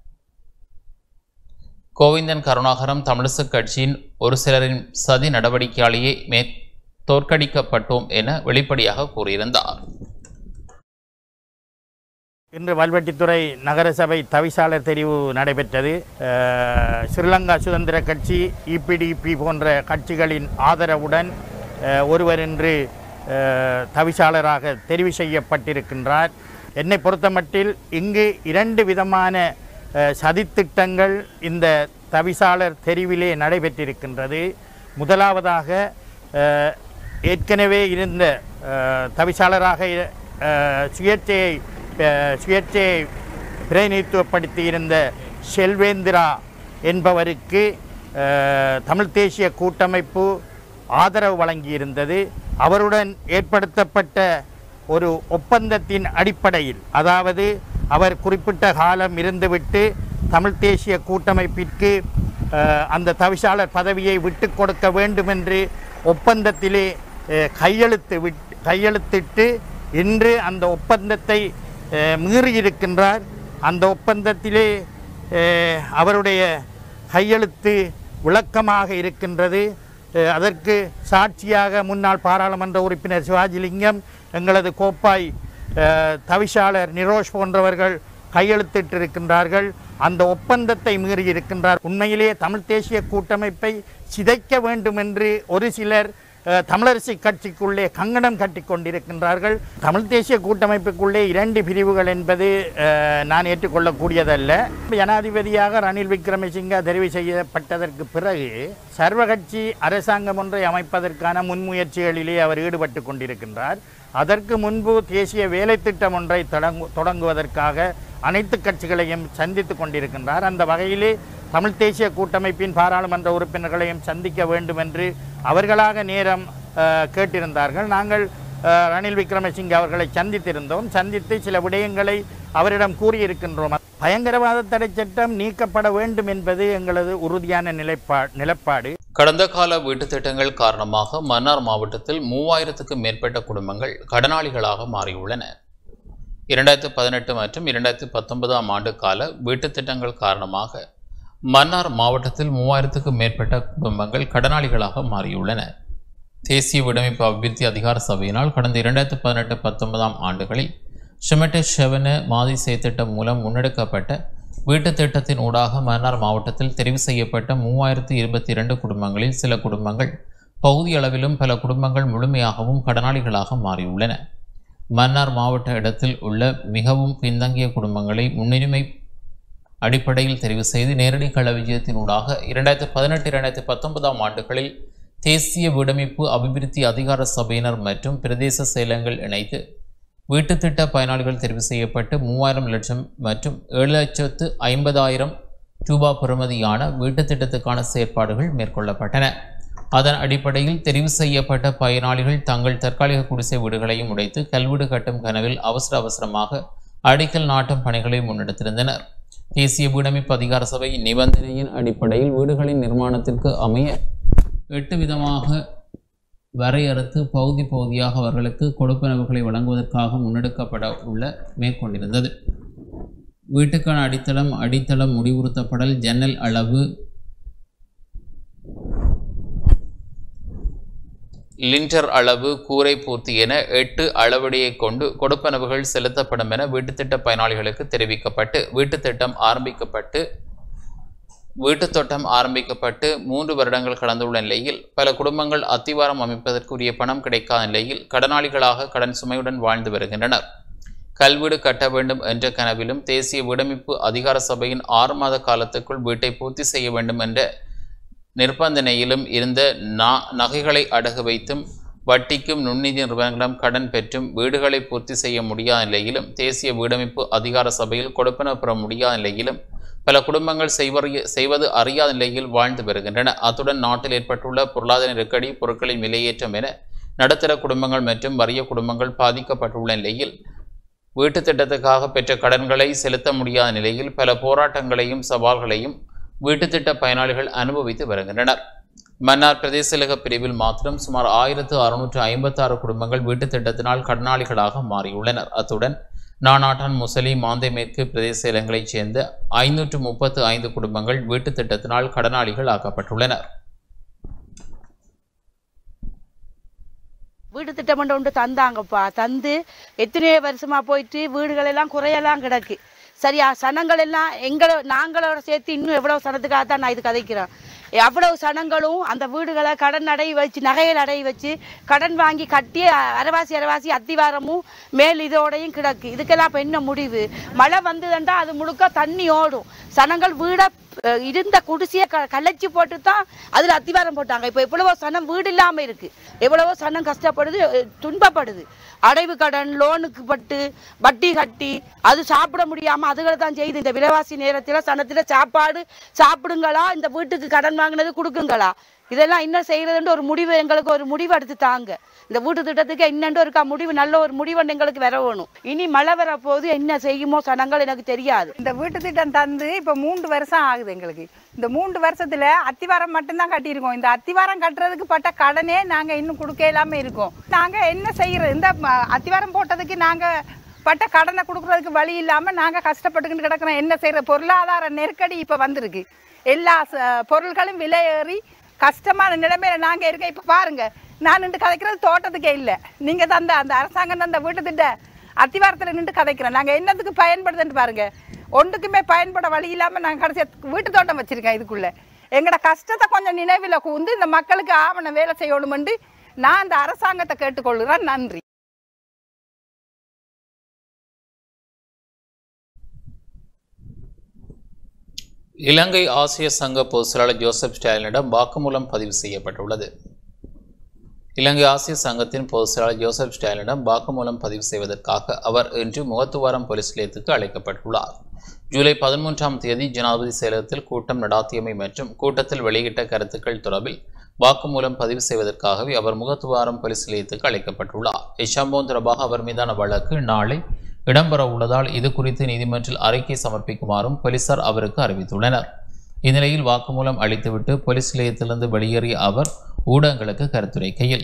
கோவிந்தன் கருணாகரம் தமிழிசக் கட்சியின் ஒரு சிலரின் சதி நடவடிக்கையாலேயே மே தோற்கடிக்கப்பட்டோம் என வெளிப்படையாக கூறியிருந்தார் இன்று வல்வெட்டித்துறை நகரசபை தவிசாளர் தெரிவு நடைபெற்றது அஹ், ஸ்ரீலங்கா சுதந்திர கட்சி இபிடிபி போன்ற கட்சிகளின் ஆதரவுடன் அஹ், ஒருவர் இன்று அஹ், தவிசாளராக தெரிவு செய்யப்பட்டிருக்கின்றார் என்னை பொறுத்தமட்டில் இங்கு இரண்டு விதமான அஹ், சதித்திட்டங்கள் இந்த தவிசாளர் தெரிவிலே நடைபெற்றிருக்கின்றது முதலாவதாக அஹ், ஏற்கனவே இருந்த அஹ், தவிசாளராக அஹ், சுயேட்சையை அஹ், சுயேட்சையை பிரதிநிதித்துவப்படுத்தியிருந்த செல்வேந்திரா என்பவருக்கு அஹ், தமிழ் தேசிய கூட்டமைப்பு ஆதரவு வழங்கியிருந்தது அவருடன் ஏற்படுத்தப்பட்ட ஒரு ஒப்பந்தத்தின் அடிப்படையில் அதாவது அவர் குறிப்பிட்ட காலம் இருந்துவிட்டு தமிழ் தேசிய கூட்டமைப்பிற்கு அஹ், அந்த தவிசாளர் பதவியை விட்டு கொடுக்க வேண்டும் என்று ஒப்பந்தத்திலே அஹ், கையெழுத்து விட் கையெழுத்திட்டு இன்று அந்த ஒப்பந்தத்தை அஹ், மீறியிருக்கின்றார் அந்த ஒப்பந்தத்திலே அஹ், அவருடைய கையெழுத்து விளக்கமாக இருக்கின்றது அஹ், அதற்கு சாட்சியாக முன்னாள் பாராளுமன்ற உறுப்பினர் சிவாஜிலிங்கம் எங்களது கோப்பாய் அஹ், தவிசாளர் நிரோஷ் போன்றவர்கள் கையெழுத்திட்டிருக்கின்றார்கள் அந்த ஒப்பந்தத்தை மீறியிருக்கின்றார் உண்மையிலேயே தமிழ் தேசிய கூட்டமைப்பை சிதைக்க வேண்டும் என்று ஒரு சிலர் அஹ், தமிழரசி கட்சிக்குள்ளே கங்கணம் கட்டி கொண்டிருக்கின்றார்கள் தமிழ் தேசிய கூட்டமைப்புக்குள்ளே இரண்டு பிரிவுகள் என்பது அஹ், நான் ஏற்றுக்கொள்ளக்கூடியதல்ல ஜனாதிபதியாக ரணில் விக்ரமசிங்க தெரிவு செய்யப்பட்டதற்கு பிறகு சர்வகட்சி அரசாங்கம் ஒன்றை அமைப்பதற்கான முன்முயற்சிகளிலே அவர் ஈடுபட்டு கொண்டிருக்கின்றார் அதற்கு முன்பு தேசிய வேலை திட்டம் ஒன்றை தொடங்கு தொடங்குவதற்காக அனைத்து கட்சிகளையும் சந்தித்து கொண்டிருக்கின்றார் அந்த வகையிலே தமிழ் தேசிய கூட்டமைப்பின் பாராளுமன்ற உறுப்பினர்களையும் சந்திக்க வேண்டும் என்று அவர்களாக நேரம் அஹ், கேட்டிருந்தார்கள் நாங்கள் அஹ், ரணில் விக்ரமசிங்கே அவர்களை சந்தித்திருந்தோம் சந்தித்து சில விடயங்களை அவரிடம் கூறியிருக்கின்றோம் பயங்கரவாத தடை சட்டம் நீக்கப்பட வேண்டும் என்பது எங்களது உறுதியான நிலைப்பா நிலப்பாடு கடந்த கால வீட்டுத் திட்டங்கள் காரணமாக மன்னார் மாவட்டத்தில் மூவாயிரத்துக்கும் மேற்பட்ட குடும்பங்கள் கடனாளிகளாக மாறியுள்ளன இரண்டாயிரத்து பதினெட்டு மற்றும் இரண்டாயிரத்து பத்தொன்பதாம் ஆண்டு கால வீட்டுத் திட்டங்கள் காரணமாக மன்னார் மாவட்டத்தில் மூவாயிரத்துக்கும் மேற்பட்ட குடும்பங்கள் கடனாளிகளாக மாறியுள்ளன தேசிய விடமைப்பு அபிவிருத்தி அதிகார சபையினால் கடந்த இரண்டாயிரத்து பதினெட்டு பத்தொன்பதாம் ஆண்டுகளில் ஷிமெட்டே ஷெவன மாதி திட்டம் மூலம் முன்னெடுக்கப்பட்ட வீட்டுத் திட்டத்தின் ஊடாக மன்னார் மாவட்டத்தில் தெரிவு செய்யப்பட்ட மூவாயிரத்து இருபத்தி இரண்டு குடும்பங்களில் சில குடும்பங்கள் பகுதி அளவிலும் பல குடும்பங்கள் முழுமையாகவும் கடனாளிகளாக மாறியுள்ளன மன்னார் மாவட்ட இடத்தில் உள்ள மிகவும் பின்தங்கிய குடும்பங்களை முன்னுரிமை அடிப்படையில் தெரிவு செய்து நேரடி கள விஜயத்தினூடாக இரண்டாயிரத்து பதினெட்டு இரண்டாயிரத்து பத்தொன்பதாம் ஆண்டுகளில் தேசிய வீடமைப்பு அபிவிருத்தி அதிகார சபையினர் மற்றும் பிரதேச செயலங்கள் இணைத்து வீட்டுத் திட்ட பயனாளிகள் தெரிவு செய்யப்பட்டு மூவாயிரம் லட்சம் மற்றும் ஏழு லட்சத்து ஐம்பதாயிரம் ரூபா பெறுமதியான வீட்டுத் திட்டத்துக்கான செயற்பாடுகள் மேற்கொள்ளப்பட்டன அதன் அடிப்படையில் தெரிவு செய்யப்பட்ட பயனாளிகள் தங்கள் தற்காலிக குடிசை வீடுகளையும் உடைத்து கல்வீடு கட்டும் கனவில் அவசர அவசரமாக அடிக்கல் நாட்டும் பணிகளை முன்னெடுத்திருந்தனர் தேசிய வீடமைப்பு அதிகார சபை நிபந்தனையின் அடிப்படையில் வீடுகளின் நிர்மாணத்திற்கு அமைய எட்டு விதமாக வரையறுத்து பகுதி பகுதியாக அவர்களுக்கு கொடுப்பனவுகளை வழங்குவதற்காக முன்னெடுக்கப்பட உள்ள மேற்கொண்டிருந்தது வீட்டுக்கான அடித்தளம் அடித்தளம் முடிவுறுத்தப்படல் ஜன்னல் அளவு லிண்டர் அளவு கூரை பூர்த்தி என எட்டு அளவடியை கொண்டு கொடுப்பனவுகள் செலுத்தப்படும் என வீட்டுத்திட்ட பயனாளிகளுக்கு தெரிவிக்கப்பட்டு வீட்டுத்திட்டம் ஆரம்பிக்கப்பட்டு வீட்டுத் தோட்டம் ஆரம்பிக்கப்பட்டு மூன்று வருடங்கள் கடந்துள்ள நிலையில் பல குடும்பங்கள் அத்திவாரம் அமைப்பதற்குரிய பணம் கிடைக்காத நிலையில் கடனாளிகளாக கடன் சுமையுடன் வாழ்ந்து வருகின்றனர் கல்வீடு கட்ட வேண்டும் என்ற கனவிலும் தேசிய வீடமைப்பு அதிகார சபையின் ஆறு மாத காலத்துக்குள் வீட்டை பூர்த்தி செய்ய வேண்டும் என்ற நிர்பந்தனையிலும் இருந்த நா நகைகளை அடகு வைத்தும் வட்டிக்கும் நுண்ணிதி நிறுவனங்களிடம் கடன் பெற்றும் வீடுகளை பூர்த்தி செய்ய முடியாத நிலையிலும் தேசிய வீடமைப்பு அதிகார சபையில் கொடுப்பன பெற முடியாத நிலையிலும் பல குடும்பங்கள் செய்வறிய செய்வது அறியாத நிலையில் வாழ்ந்து வருகின்றன அத்துடன் நாட்டில் ஏற்பட்டுள்ள பொருளாதார நெருக்கடி பொருட்களின் விலையேற்றம் என நடுத்தர குடும்பங்கள் மற்றும் வறிய குடும்பங்கள் பாதிக்கப்பட்டுள்ள நிலையில் வீட்டுத் திட்டத்துக்காக பெற்ற கடன்களை செலுத்த முடியாத நிலையில் பல போராட்டங்களையும் சவால்களையும் வீட்டுத் திட்ட பயனாளிகள் அனுபவித்து வருகின்றனர் மன்னார் பிரதேசலக பிரிவில் மாத்திரம் சுமார் ஆயிரத்து அறுநூற்று ஐம்பத்தாறு குடும்பங்கள் வீட்டுத் திட்டத்தினால் கடனாளிகளாக மாறியுள்ளனர் அத்துடன் நானாட்டான் முசலி மாந்தை மேற்கு பிரதேச இடங்களைச் சேர்ந்த ஐநூற்று முப்பத்து ஐந்து குடும்பங்கள் வீட்டுத் திட்டத்தினால் கடனாளிகள் ஆக்கப்பட்டுள்ளனர் வீடு திட்டம் ஒன்று ஒன்று தந்தாங்கப்பா தந்து எத்தனையோ வருஷமா போயிட்டு வீடுகள் எல்லாம் குறையெல்லாம் கிடக்கு சரியா சனங்கள் எல்லாம் எங்களோ நாங்களோட சேர்த்து இன்னும் எவ்வளவு சனத்துக்காக தான் நான் இது கதைக்கிறேன் அவ்வளவு சனங்களும் அந்த வீடுகளை கடன் அடை வச்சு நகையில் அடை வச்சு கடன் வாங்கி கட்டி அ- அரவாசி அரவாசி அத்திவாரமும் மேல் இதோடையும் கிடக்கு இதுக்கெல்லாம் இப்போ என்ன முடிவு மழை வந்ததுண்டா அது முழுக்க தண்ணி ஓடும் சனங்கள் வீடை அஹ், இருந்த குடிசையை க கலைச்சி போட்டு தான் அதில் அத்திவாரம் போட்டாங்க இப்போ எவ்வளவோ சனம் வீடு இல்லாமல் இருக்கு எவ்வளவோ சனம் கஷ்டப்படுது அஹ், துன்பப்படுது அடைவு கடன் லோனுக்கு பட்டு வட்டி கட்டி அது சாப்பிட முடியாம அதுகளை தான் செய்யுது இந்த விலைவாசி நேரத்தில் சனத்தில் சாப்பாடு சாப்பிடுங்களா இந்த வீட்டுக்கு கடன் வாங்கினது கொடுக்குங்களா இதெல்லாம் என்ன செய்யறதுன்ற ஒரு முடிவு எங்களுக்கு ஒரு முடிவு எடுத்து தாங்க இந்த வீட்டு திட்டத்துக்கு என்னென்று இருக்கா முடிவு நல்ல ஒரு முடிவு எங்களுக்கு வர வேணும் இனி மழை வர போது என்ன செய்யுமோ சனங்கள் எனக்கு தெரியாது இந்த வீட்டு திட்டம் தந்து இப்போ மூன்று வருஷம் ஆகுது எங்களுக்கு இந்த மூன்று வருஷத்துல அத்திவாரம் மட்டும்தான் கட்டியிருக்கோம் இந்த அத்திவாரம் கட்டுறதுக்கு பட்ட கடனே நாங்க இன்னும் கொடுக்க இல்லாம இருக்கோம் நாங்க என்ன செய்யறது இந்த ம- அத்திவாரம் போட்டதுக்கு நாங்க பட்ட கடனை கொடுக்கறதுக்கு வழி இல்லாம நாங்க கஷ்டப்பட்டுக்கிட்டு கிடக்கிறோம் என்ன செய்யற பொருளாதார நெருக்கடி இப்ப வந்திருக்கு எல்லா ச- பொருட்களும் விலை ஏறி கஷ்டமான நிலைமையில நாங்க இருக்க இப்ப பாருங்க நான் நின்று கதைக்கிறது தோட்டத்துக்கே இல்லை நீங்க தந்த அந்த அரசாங்கம் தந்த வீட்டு திட்ட அத்திவாரத்தில் நின்று கதைக்கிறோம் நாங்கள் என்னத்துக்கு பயன்படுதுன்னு பாருங்க ஒன்றுக்குமே பயன்பட வழி இல்லாமல் நாங்கள் கடைசி வீட்டு தோட்டம் வச்சிருக்கேன் இதுக்குள்ள எங்களோட கஷ்டத்தை கொஞ்சம் நினைவில் கூந்து இந்த மக்களுக்கு ஆவணம் வேலை செய்யணுமெண்டு நான் இந்த அரசாங்கத்தை கேட்டுக்கொள்கிறேன் நன்றி இலங்கை ஆசிய சங்க பொதுச் செயலாளர் ஜோசப் ஸ்டாலினிடம் வாக்குமூலம் பதிவு செய்யப்பட்டுள்ளது இலங்கை ஆசிய சங்கத்தின் பொதுச் செயலாளர் ஜோசப் ஸ்டாலினிடம் வாக்குமூலம் பதிவு செய்வதற்காக அவர் இன்று முகத்துவாரம் போலீஸ் நிலையத்துக்கு அழைக்கப்பட்டுள்ளார் ஜூலை பதிமூன்றாம் தேதி ஜனாதிபதி செயலகத்தில் கூட்டம் நடாத்தியமை மற்றும் கூட்டத்தில் வெளியிட்ட கருத்துக்கள் தொடர்பில் வாக்குமூலம் பதிவு செய்வதற்காகவே அவர் முகத்துவாரம் போலீஸ் நிலையத்துக்கு அழைக்கப்பட்டுள்ளார் இச்சம்பவம் தொடர்பாக அவர் மீதான வழக்கு நாளை இடம்பெற உள்ளதால் இது குறித்து நீதிமன்றில் அறிக்கை சமர்ப்பிக்குமாறும் போலீசார் அவருக்கு அறிவித்துள்ளனர் இந்நிலையில் வாக்குமூலம் அளித்துவிட்டு போலீஸ் நிலையத்திலிருந்து வெளியேறிய அவர் ஊடகங்களுக்கு கருத்துரைக்கையில்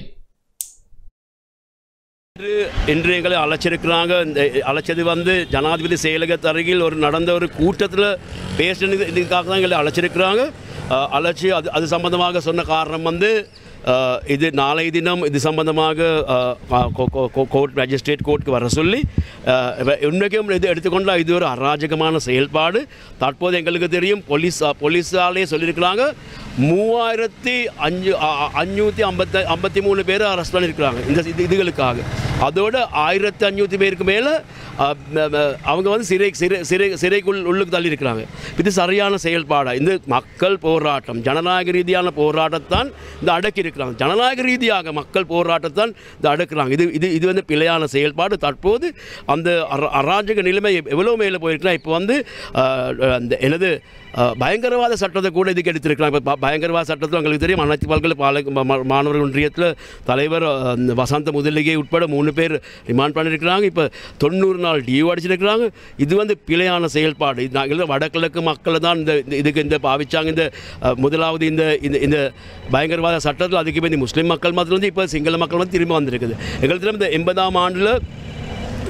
இன்று இன்று எங்களை அழைச்சிருக்கிறாங்க இந்த அழைச்சது வந்து ஜனாதிபதி செயலகத்து அருகில் ஒரு நடந்த ஒரு கூட்டத்தில் பேசினது இதுக்காக தான் எங்களை அழைச்சிருக்கிறாங்க அஹ், அழைச்சி அது அது சம்பந்தமாக சொன்ன காரணம் வந்து அஹ், இது நாளை தினம் இது சம்பந்தமாக கோர்ட் மேஜிஸ்ட்ரேட் கோர்ட்டுக்கு வர சொல்லி அஹ், இவ- உண்மைக்கும் இது எடுத்துக்கொண்டால் இது ஒரு அராஜகமான செயல்பாடு தற்போது எங்களுக்கு தெரியும் போலீஸ் போலீஸாலே சொல்லியிருக்கிறாங்க மூவாயிரத்தி அஞ்சு அ- அ- அஞ்சூற்றி ஐம்பத்தி ஐம்பத்தி மூணு பேர் அரெஸ்ட் பண்ணியிருக்கிறாங்க இந்த இது இதுகளுக்காக அதோட ஆயிரத்தி அஞ்சூற்றி பேருக்கு மேலே அவங்க வந்து சிறை சிறை சிறை சிறைக்குள் உள்ளுக்கு தள்ளி இருக்கிறாங்க இது சரியான செயல்பாடா இந்த மக்கள் போராட்டம் ஜனநாயக ரீதியான போராட்டத்தான் இந்த அடக்கி இருக்கிறாங்க ஜனநாயக ரீதியாக மக்கள் போராட்டத்தான் இந்த அடக்குறாங்க இது இது இது வந்து பிழையான செயல்பாடு தற்போது அந்த அர- அராஜக நிலைமை எவ்வளோ மேலே போயிருக்குன்னா இப்போ வந்து அஹ், அந்த எனது அஹ், பயங்கரவாத சட்டத்தை கூட இதுக்கு எடுத்திருக்கிறாங்க இப்போ பயங்கரவாத சட்டத்தில் உங்களுக்கு தெரியும் அனைத்து பல்கலை பால ம- ம- மாணவர் ஒன்றியத்தில் தலைவர் அஹ், அந்த வசந்த முதலிகை உட்பட மூணு பேர் ரிமாண்ட் பண்ணியிருக்கிறாங்க இப்போ தொண்ணூறு நாள் டியூ அடிச்சிருக்கிறாங்க இது வந்து பிழையான செயல்பாடு இது நாங்கள் வடகிழக்கு மக்களை தான் இந்த இந்த- இதுக்கு இந்த பாவிச்சாங்க இந்த அஹ், முதலாவது இந்த இந்த இந்த பயங்கரவாத சட்டத்தில் அதுக்கு இப்போ இந்த முஸ்லீம் மக்கள் மத்தியில் வந்து இப்போ சிங்கள மக்கள் வந்து திரும்ப வந்திருக்குது எங்களுக்கு தெரியும் இந்த எண்பதாம் ஆண்டில்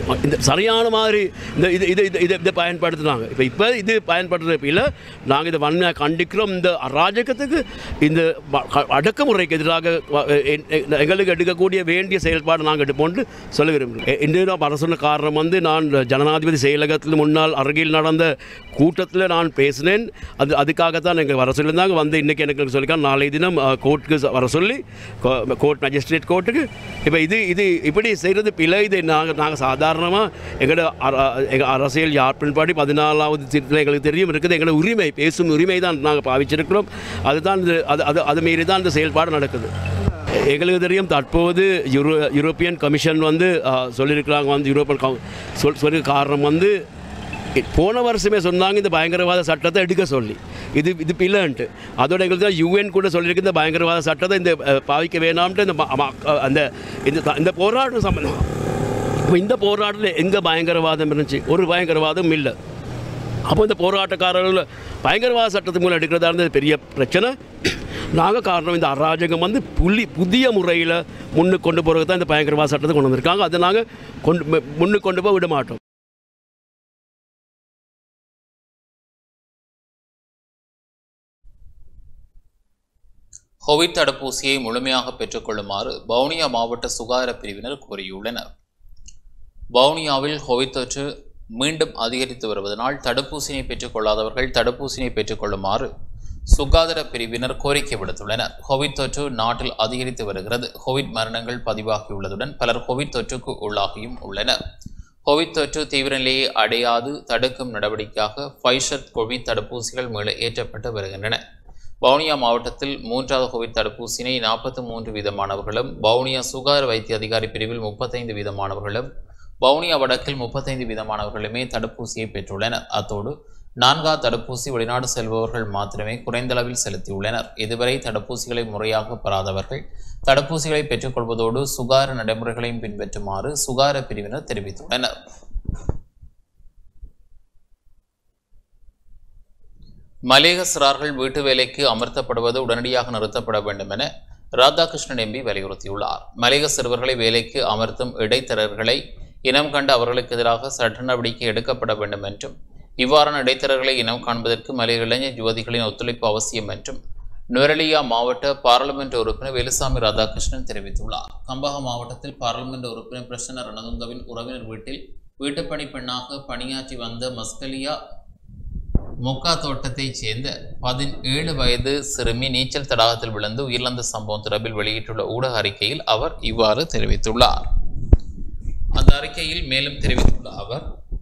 இந்த சரியான மாதிரி இந்த இது இது இது இதை இதை பயன்படுத்துனாங்க இப்போ இப்போ இது பயன்படுத்துகிறப்ப இல்லை நாங்கள் இதை வன்மையாக கண்டிக்கிறோம் இந்த அராஜகத்துக்கு இந்த வ- க- அடக்குமுறைக்கு எதிராக வ- எ- எ- எங்களுக்கு எடுக்கக்கூடிய வேண்டிய செயல்பாடு நாங்கள் எடுப்போம்னு சொல்ல விரும்புகிறோம் இன்று நான் வர சொன்ன காரணம் வந்து நான் ஜனநாதிபதி செயலகத்தில் முன்னால் அருகில் நடந்த கூட்டத்தில் நான் பேசினேன் அது அதுக்காகத்தான் எங்கள் வர சொல்லியிருந்தாங்க வந்து இன்றைக்கி எனக்கு சொல்லியிருக்காங்க நாளை தினம் கோர்ட்டுக்கு வர சொல்லி கோர்ட் மேஜிஸ்ட்ரேட் கோர்ட்டுக்கு இப்போ இது இது இப்படி செய்கிறது பிழை இதை நாங்கள் நாங்கள் சாதாரணமாக எங்களோட அர- எங்கள் அரசியல் யாழ்ப்பின்படி பதினாலாவது திருத்தம் எங்களுக்கு தெரியும் இருக்குது எங்களோட உரிமை பேசும் உரிமை தான் நாங்கள் பாவிச்சிருக்கிறோம் அதுதான் இது அது அது அது மீறி தான் இந்த செயல்பாடு நடக்குது எங்களுக்கு தெரியும் தற்போது யூரோ யூரோப்பியன் கமிஷன் வந்து ஆ, சொல்லியிருக்கிறாங்க வந்து யூரோப்பியன் கவு- சொல் சொல்லி காரணம் வந்து போன வருஷமே சொன்னாங்க இந்த பயங்கரவாத சட்டத்தை எடுக்க சொல்லி இது இது பிள்ளைன்ட்டு அதோட எங்களுக்கு தான் யூஎன் கூட சொல்லியிருக்கு இந்த பயங்கரவாத சட்டத்தை இந்த அஹ், பாவிக்க வேணாம்ட்டு இந்த ம- ம- அந்த இந்த த- இந்த போராட்டம் சம்பந்தம் இப்போ இந்த போராட்டத்தில் எங்கே பயங்கரவாதம் இருந்துச்சு ஒரு பயங்கரவாதம் இல்லை அப்போ இந்த போராட்டக்காரர்கள் பயங்கரவாத சட்டத்து மூலம் எடுக்கிறதா இருந்தது பெரிய பிரச்சனை நாங்கள் காரணம் இந்த அராஜகம் வந்து புள்ளி புதிய முறையில் முன்னுக்கு கொண்டு போகிறதுக்கு தான் இந்த பயங்கரவாத சட்டத்தை கொண்டு வந்திருக்காங்க அதை நாங்கள் கொண்டு முன்னுக்கு கொண்டு போய் விட மாட்டோம் கோவிட் தடுப்பூசியை முழுமையாக பெற்றுக்கொள்ளுமாறு வவுனியா மாவட்ட சுகாதார பிரிவினர் கோரியுள்ளனர் வவுனியாவில் கோவிட் தொற்று மீண்டும் அதிகரித்து வருவதனால் தடுப்பூசினை பெற்றுக்கொள்ளாதவர்கள் தடுப்பூசினை பெற்றுக்கொள்ளுமாறு சுகாதார பிரிவினர் கோரிக்கை விடுத்துள்ளனர் கோவிட் தொற்று நாட்டில் அதிகரித்து வருகிறது கோவிட் மரணங்கள் பதிவாகியுள்ளதுடன் பலர் கோவிட் தொற்றுக்கு உள்ளாகியும் உள்ளனர் கோவிட் தொற்று தீவிர நிலையை அடையாது தடுக்கும் நடவடிக்கையாக ஃபைசர் கோவிட் தடுப்பூசிகள் மீள ஏற்றப்பட்டு வருகின்றன வவுனியா மாவட்டத்தில் மூன்றாவது கோவிட் தடுப்பூசியினை நாற்பத்தி மூன்று வீதமானவர்களும் வவுனியா சுகாதார வைத்திய அதிகாரி பிரிவில் முப்பத்தைந்து வீதமானவர்களும் வவுனியா வடக்கில் முப்பத்தைந்து வீதமானவர்களுமே தடுப்பூசியை பெற்றுள்ளனர் அத்தோடு நான்காவது தடுப்பூசி வெளிநாடு செல்பவர்கள் மாத்திரமே குறைந்த அளவில் செலுத்தியுள்ளனர் இதுவரை தடுப்பூசிகளை முறையாக பெறாதவர்கள் தடுப்பூசிகளை பெற்றுக்கொள்வதோடு சுகாதார நடைமுறைகளையும் பின்பற்றுமாறு சுகாதார பிரிவினர் தெரிவித்துள்ளனர் மலேக சிறார்கள் வீட்டு வேலைக்கு அமர்த்தப்படுவது உடனடியாக நிறுத்தப்பட வேண்டும் என ராதாகிருஷ்ணன் எம்பி வலியுறுத்தியுள்ளார் மலேக சிறுவர்களை வேலைக்கு அமர்த்தும் இடைத்தரகர்களை இனம் கண்டு அவர்களுக்கு எதிராக சட்ட நடவடிக்கை எடுக்கப்பட வேண்டும் என்றும் இவ்வாறான இடைத்தரகர்களை இனம் காண்பதற்கு மலைய இளைஞர் யுவதிகளின் ஒத்துழைப்பு அவசியம் என்றும் நுவரெலியா மாவட்ட பாராளுமன்ற உறுப்பினர் வேலுசாமி ராதாகிருஷ்ணன் தெரிவித்துள்ளார் கம்பஹா மாவட்டத்தில் பாராளுமன்ற உறுப்பினர் பிரசன்ன ரணதுங்கவின் உறவினர் வீட்டில் வீட்டுப்பணி பெண்ணாக பணியாற்றி வந்த மஸ்கலியா மொக்கா தோட்டத்தைச் சேர்ந்த பதினேழு வயது சிறுமி நீச்சல் தடாகத்தில் விழுந்து உயிரிழந்த சம்பவம் தொடர்பில் வெளியிட்டுள்ள ஊடக அறிக்கையில் அவர் இவ்வாறு தெரிவித்துள்ளார் அந்த அறிக்கையில் மேலும் தெரிவித்துள்ள அவர்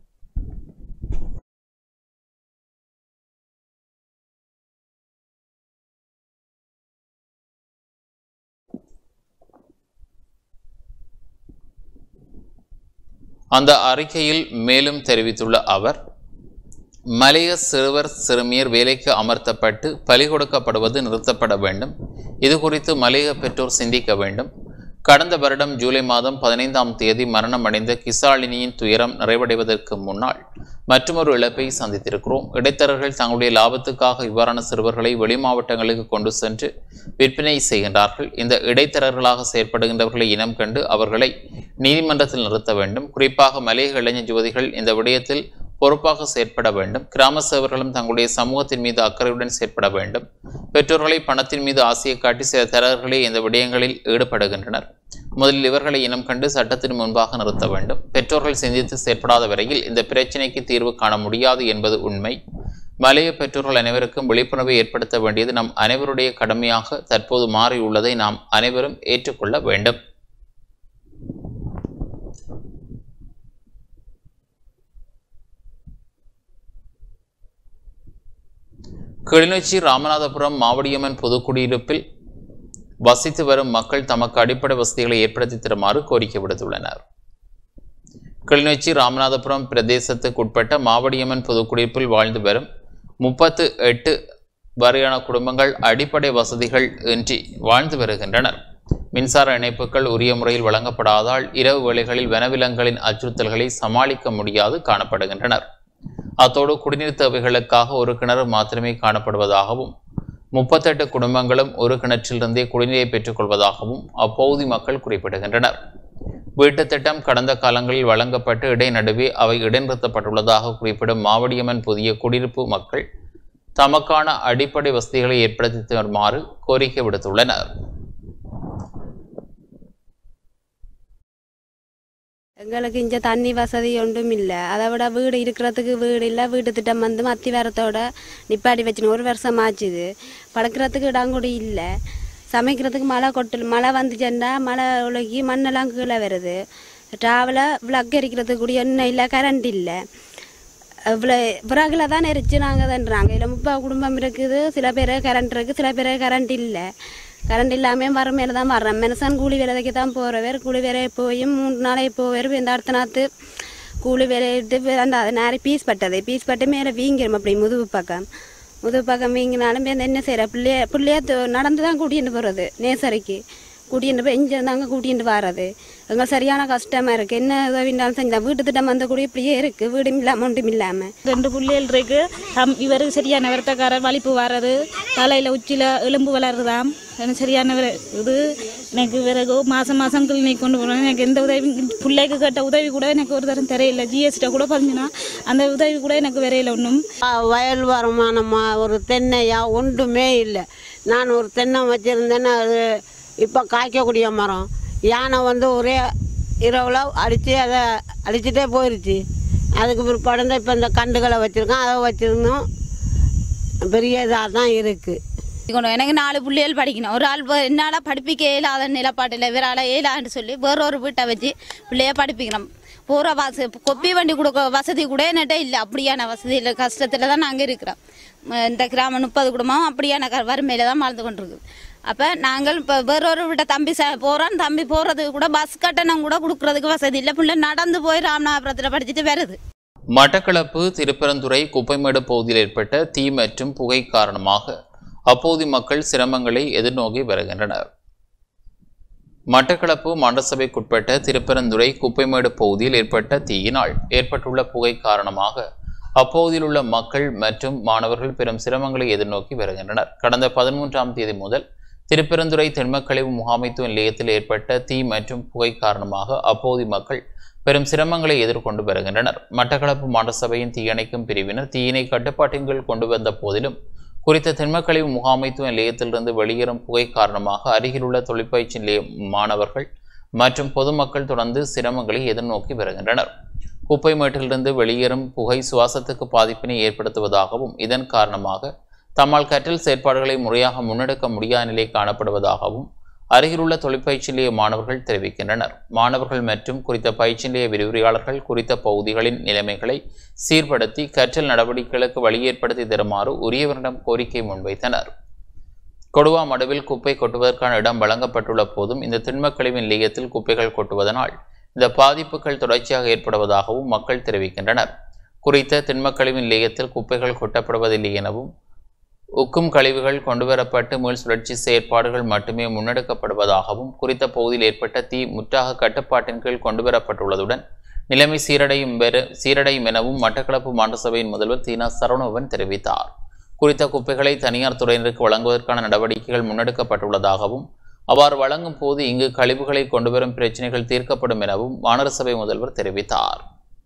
அந்த அறிக்கையில் மேலும் தெரிவித்துள்ள அவர் மலைய சிறுவர் சிறுமியர் வேலைக்கு அமர்த்தப்பட்டு பலி கொடுக்கப்படுவது நிறுத்தப்பட வேண்டும் இது குறித்து மலைய பெற்றோர் சிந்திக்க வேண்டும் கடந்த வருடம் ஜூலை மாதம் பதினைந்தாம் தேதி மரணமடைந்த கிசாலினியின் துயரம் நிறைவடைவதற்கு முன்னால் மற்றொரு இழப்பை சந்தித்திருக்கிறோம் இடைத்தரகர்கள் தங்களுடைய லாபத்துக்காக இவ்வாறான சிறுவர்களை வெளி மாவட்டங்களுக்கு கொண்டு சென்று விற்பனை செய்கின்றார்கள் இந்த இடைத்தரகர்களாக செயற்படுகின்றவர்களை இனம் கண்டு அவர்களை நீதிமன்றத்தில் நிறுத்த வேண்டும் குறிப்பாக மலைய இளைஞர் யுவதிகள் இந்த விடயத்தில் பொறுப்பாக செயற்பட வேண்டும் கிராம சேவர்களும் தங்களுடைய சமூகத்தின் மீது அக்கறையுடன் செயற்பட வேண்டும் பெற்றோர்களை பணத்தின் மீது ஆசையை காட்டி சில தரகர்களே இந்த விடயங்களில் ஈடுபடுகின்றனர் முதலில் இவர்களை இனம் கண்டு சட்டத்தின் முன்பாக நிறுத்த வேண்டும் பெற்றோர்கள் சிந்தித்து செயற்படாத வரையில் இந்த பிரச்சினைக்கு தீர்வு காண முடியாது என்பது உண்மை மலைய பெற்றோர்கள் அனைவருக்கும் விழிப்புணர்வை ஏற்படுத்த வேண்டியது நம் அனைவருடைய கடமையாக தற்போது மாறியுள்ளதை நாம் அனைவரும் ஏற்றுக்கொள்ள வேண்டும் கிளிநொச்சி ராமநாதபுரம் மாவடியம்மன் பொதுக்குடியிருப்பில் வசித்து வரும் மக்கள் தமக்கு அடிப்படை வசதிகளை ஏற்படுத்தி தருமாறு கோரிக்கை விடுத்துள்ளனர் கிளிநொச்சி ராமநாதபுரம் பிரதேசத்துக்குட்பட்ட மாவடியம்மன் பொதுக்குடியிருப்பில் வாழ்ந்து வரும் முப்பத்து எட்டு வரையான குடும்பங்கள் அடிப்படை வசதிகள் இன்றி வாழ்ந்து வருகின்றனர் மின்சார இணைப்புகள் உரிய முறையில் வழங்கப்படாதால் இரவு வேளைகளில் வனவிலங்குகளின் அச்சுறுத்தல்களை சமாளிக்க முடியாது காணப்படுகின்றனர் அத்தோடு குடிநீர் தேவைகளுக்காக ஒரு கிணறு மாத்திரமே காணப்படுவதாகவும் முப்பத்தெட்டு குடும்பங்களும் ஒரு கிணற்றிலிருந்தே குடிநீரை பெற்றுக்கொள்வதாகவும் அப்பகுதி மக்கள் குறிப்பிடுகின்றனர் வீட்டுத் திட்டம் கடந்த காலங்களில் வழங்கப்பட்டு இடைநடுவே அவை இடைநிறுத்தப்பட்டுள்ளதாக குறிப்பிடும் மாவடியம்மன் புதிய குடியிருப்பு மக்கள் தமக்கான அடிப்படை வசதிகளை ஏற்படுத்தி தருமாறு கோரிக்கை விடுத்துள்ளனர் எங்களுக்கு இங்கே தண்ணி வசதி ஒன்றும் இல்லை அதை விட வீடு இருக்கிறதுக்கு வீடு இல்லை வீட்டு திட்டம் வந்து மத்திவாரத்தோட நிப்பாடி வச்சுன்னு ஒரு வருஷம் ஆச்சுது படுக்கிறதுக்கு இடம் கூட இல்லை சமைக்கிறதுக்கு மழை கொட்டு மழை வந்துச்சுன்னா மழை உலகி மண்ணெல்லாம் கீழே வருது ட்ராவலை விளக்கு எரிக்கிறதுக்கு கூட எண்ணெய் இல்லை கரண்ட் இல்லை இவ்வளோ விறகுல தான் எரிச்சு நாங்கள் தண்டுறாங்க இல்லை முப்பது குடும்பம் இருக்குது சில பேர் கரண்ட் இருக்குது சில பேர் கரண்ட் இல்லை கரண்ட் இல்லாமல் வர மேலே தான் வர்றேன் மனுஷன் கூலி வேலைக்கு தான் போகிறவர் கூலி வேலையை போய் மூணு நாளைக்கு போவார் இந்த அடுத்த நாற்று கூலி வேலையிட்டு அந்த அது நேரம் பீஸ் பட்டது பீஸ் பட்டு மேலே வீங்கிரும் அப்படி முதுகு பக்கம் முதுகு பக்கம் வீங்கினாலும் இந்த என்ன செய்கிற பிள்ளைய பிள்ளைய து- நடந்து தான் கூட்டிகிட்டு போகிறது நேசரிக்கு கூட்டிகிட்டு போய் இங்கே இருந்தாங்க கூட்டிகிட்டு வர்றது எங்களுக்கு சரியான கஷ்டமாக இருக்குது என்ன உதவினாலும் செஞ்சா வீட்டு திட்டம் வந்து கூட இப்படியே இருக்குது வீடும் இல்லாமல் ஒன்றும் இல்லாமல் ரெண்டு புள்ளிகள் இருக்கு தம் இவருக்கு சரியான வருத்தக்காரர் வலிப்பு வர்றது தலையில் உச்சியில் எலும்பு வளருதாம் எனக்கு சரியான விர- இது எனக்கு பிறகு மாதம் மாதம் கிளினிக் கொண்டு போகிறோம் எனக்கு எந்த உதவி பிள்ளைக்கு கேட்ட உதவி கூட எனக்கு ஒரு தரம் தெரியல ஜிஎஸ்டி கூட பதிஞ்சுனா அந்த உதவி கூட எனக்கு வரையில ஒன்றும் வயல் வருமானமா ஒரு தென்னையா ஒன்றுமே இல்லை நான் ஒரு தென்னை வச்சுருந்தேன்னா அது இப்போ காய்க்கக்கூடிய மரம் யானை வந்து ஒரே இரவில் அடித்து அதை அடிச்சுட்டே போயிடுச்சு அதுக்கு பிற்பாடு தான் இப்போ இந்த கண்டுகளை வச்சுருக்கோம் அதை வச்சுருந்தோம் பெரிய இதாக தான் இருக்குது இருக்கணும். எனக்கு நாலு பிள்ளைகள் படிக்கணும் ஒரு ஆள் ப- என்னால படிப்பிக்க இயலாத நிலப்பாட்டில் இவரால் இயலான்னு சொல்லி வேற ஒரு வீட்டை வச்சு பிள்ளைய படிப்பிக்கணும் போகிற வச கொப்பி வண்டி கொடுக்க வசதி கூட என்கிட்ட இல்லை அப்படியான வசதி இல்லை கஷ்டத்தில் தான் நாங்கள் இருக்கிறோம் ம, இந்த கிராமம் முப்பது குடும்பம் அப்படியான க வறுமையில் தான் வாழ்ந்து கொண்டிருக்குது அப்போ நாங்கள் இப்போ வேறொரு வீட்டை தம்பி ச போகிறோம் தம்பி போகிறதுக்கு கூட பஸ் கட்டணம் கூட கொடுக்குறதுக்கு வசதி இல்லை பிள்ளை நடந்து போய் ராமநாதபுரத்தில் படிச்சுட்டு வருது மட்டக்களப்பு திருப்பரந்துறை குப்பைமேடு பகுதியில் ஏற்பட்ட தீ மற்றும் புகை காரணமாக அப்போது மக்கள் சிரமங்களை எதிர்நோக்கி வருகின்றனர் மட்டக்களப்பு மண்டசபைக்குட்பட்ட திருப்பரந்துறை குப்பைமேடு பகுதியில் ஏற்பட்ட தீயினால் ஏற்பட்டுள்ள புகை காரணமாக அப்பகுதியில் உள்ள மக்கள் மற்றும் மாணவர்கள் பெரும் சிரமங்களை எதிர்நோக்கி வருகின்றனர் கடந்த பதிமூன்றாம் தேதி முதல் திருப்பெருந்துறை தென்மக்கழிவு முகாமைத்துவ நிலையத்தில் ஏற்பட்ட தீ மற்றும் புகை காரணமாக அப்போது மக்கள் பெரும் சிரமங்களை எதிர்கொண்டு வருகின்றனர் மட்டக்களப்பு மாநசபையின் தீயணைக்கும் பிரிவினர் தீயினை கட்டுப்பாட்டின் கீழ் கொண்டு வந்த போதிலும் குறித்த தென்மக்கழிவு முகாமைத்துவ நிலையத்திலிருந்து வெளியேறும் புகை காரணமாக அருகிலுள்ள தொழிற்பயிற்சி நிலைய மாணவர்கள் மற்றும் பொதுமக்கள் தொடர்ந்து சிரமங்களை எதிர்நோக்கி வருகின்றனர் குப்பை மேட்டிலிருந்து வெளியேறும் புகை சுவாசத்துக்கு பாதிப்பினை ஏற்படுத்துவதாகவும் இதன் காரணமாக தம்மால் கற்றல் செயற்பாடுகளை முறையாக முன்னெடுக்க முடியாத நிலை காணப்படுவதாகவும் அருகிலுள்ள தொழிற்பயிற்சி நிலைய மாணவர்கள் தெரிவிக்கின்றனர் மாணவர்கள் மற்றும் குறித்த பயிற்சி நிலைய விரிவுரையாளர்கள் குறித்த பகுதிகளின் நிலைமைகளை சீர்படுத்தி கற்றல் நடவடிக்கைகளுக்கு வழி ஏற்படுத்தி தருமாறு உரியவரிடம் கோரிக்கை முன்வைத்தனர் கொடுவா மடுவில் குப்பை கொட்டுவதற்கான இடம் வழங்கப்பட்டுள்ள போதும் இந்த திண்மக் கழிவு நிலையத்தில் குப்பைகள் கொட்டுவதனால் இந்த பாதிப்புகள் தொடர்ச்சியாக ஏற்படுவதாகவும் மக்கள் தெரிவிக்கின்றனர் குறித்த திண்மக் கழிவு நிலையத்தில் குப்பைகள் கொட்டப்படுவதில்லை எனவும் உக்கும் கழிவுகள் கொண்டுவரப்பட்டு மீள் சுழற்சி செயற்பாடுகள் மட்டுமே முன்னெடுக்கப்படுவதாகவும் குறித்த பகுதியில் ஏற்பட்ட தீ முற்றாக கட்டுப்பாட்டின் கீழ் கொண்டுவரப்பட்டுள்ளதுடன் நிலைமை சீரடையும் பெற சீரடையும் எனவும் மட்டக்களப்பு மாநசபையின் முதல்வர் தீனா சரவணபவன் தெரிவித்தார் குறித்த குப்பைகளை தனியார் துறையினருக்கு வழங்குவதற்கான நடவடிக்கைகள் முன்னெடுக்கப்பட்டுள்ளதாகவும் அவ்வாறு வழங்கும் போது இங்கு கழிவுகளை கொண்டுவரும் பிரச்சினைகள் தீர்க்கப்படும் எனவும் மாநகரசபை முதல்வர் தெரிவித்தார்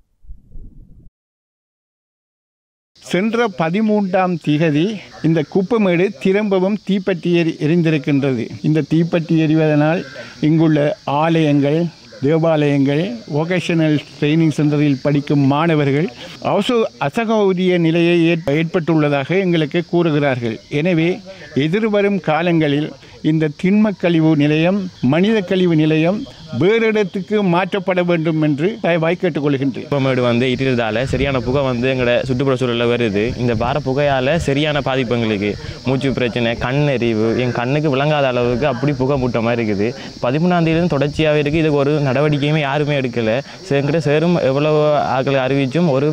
சென்ற பதிமூன்றாம் திகதி இந்த குப்பமேடு திரும்பவும் தீப்பற்றி எரி எரிந்திருக்கின்றது இந்த தீப்பற்றி எரிவதனால் இங்குள்ள ஆலயங்கள் தேவாலயங்கள் வொகேஷனல் ட்ரைனிங் சென்டரில் படிக்கும் மாணவர்கள் அவசு அசகௌரிய நிலையை ஏற்- ஏற்பட்டுள்ளதாக எங்களுக்கு கூறுகிறார்கள் எனவே எதிர்வரும் காலங்களில் இந்த திண்மக் கழிவு நிலையம் மனித கழிவு நிலையம் வேறு இடத்துக்கு மாற்றப்பட வேண்டும் என்று தயவாய் கேட்டுக்கொள்கின்றேன் குப்பமேடு வந்து இருக்கிறதால சரியான புகை வந்து எங்களோட சுற்றுப்புற சூழலில் வருது இந்த வார புகையால் சரியான பாதிப்பு எங்களுக்கு மூச்சு பிரச்சனை கண்ணெறிவு என் கண்ணுக்கு விளங்காத அளவுக்கு அப்படி புகை மூட்ட மாதிரி இருக்குது பதிமூணாம் தேதியிலும் தொடர்ச்சியாகவே இருக்குது இதுக்கு ஒரு நடவடிக்கையுமே யாருமே எடுக்கலை என்கிட்ட சேரும் எவ்வளோ ஆட்களை அறிவிச்சும் ஒரு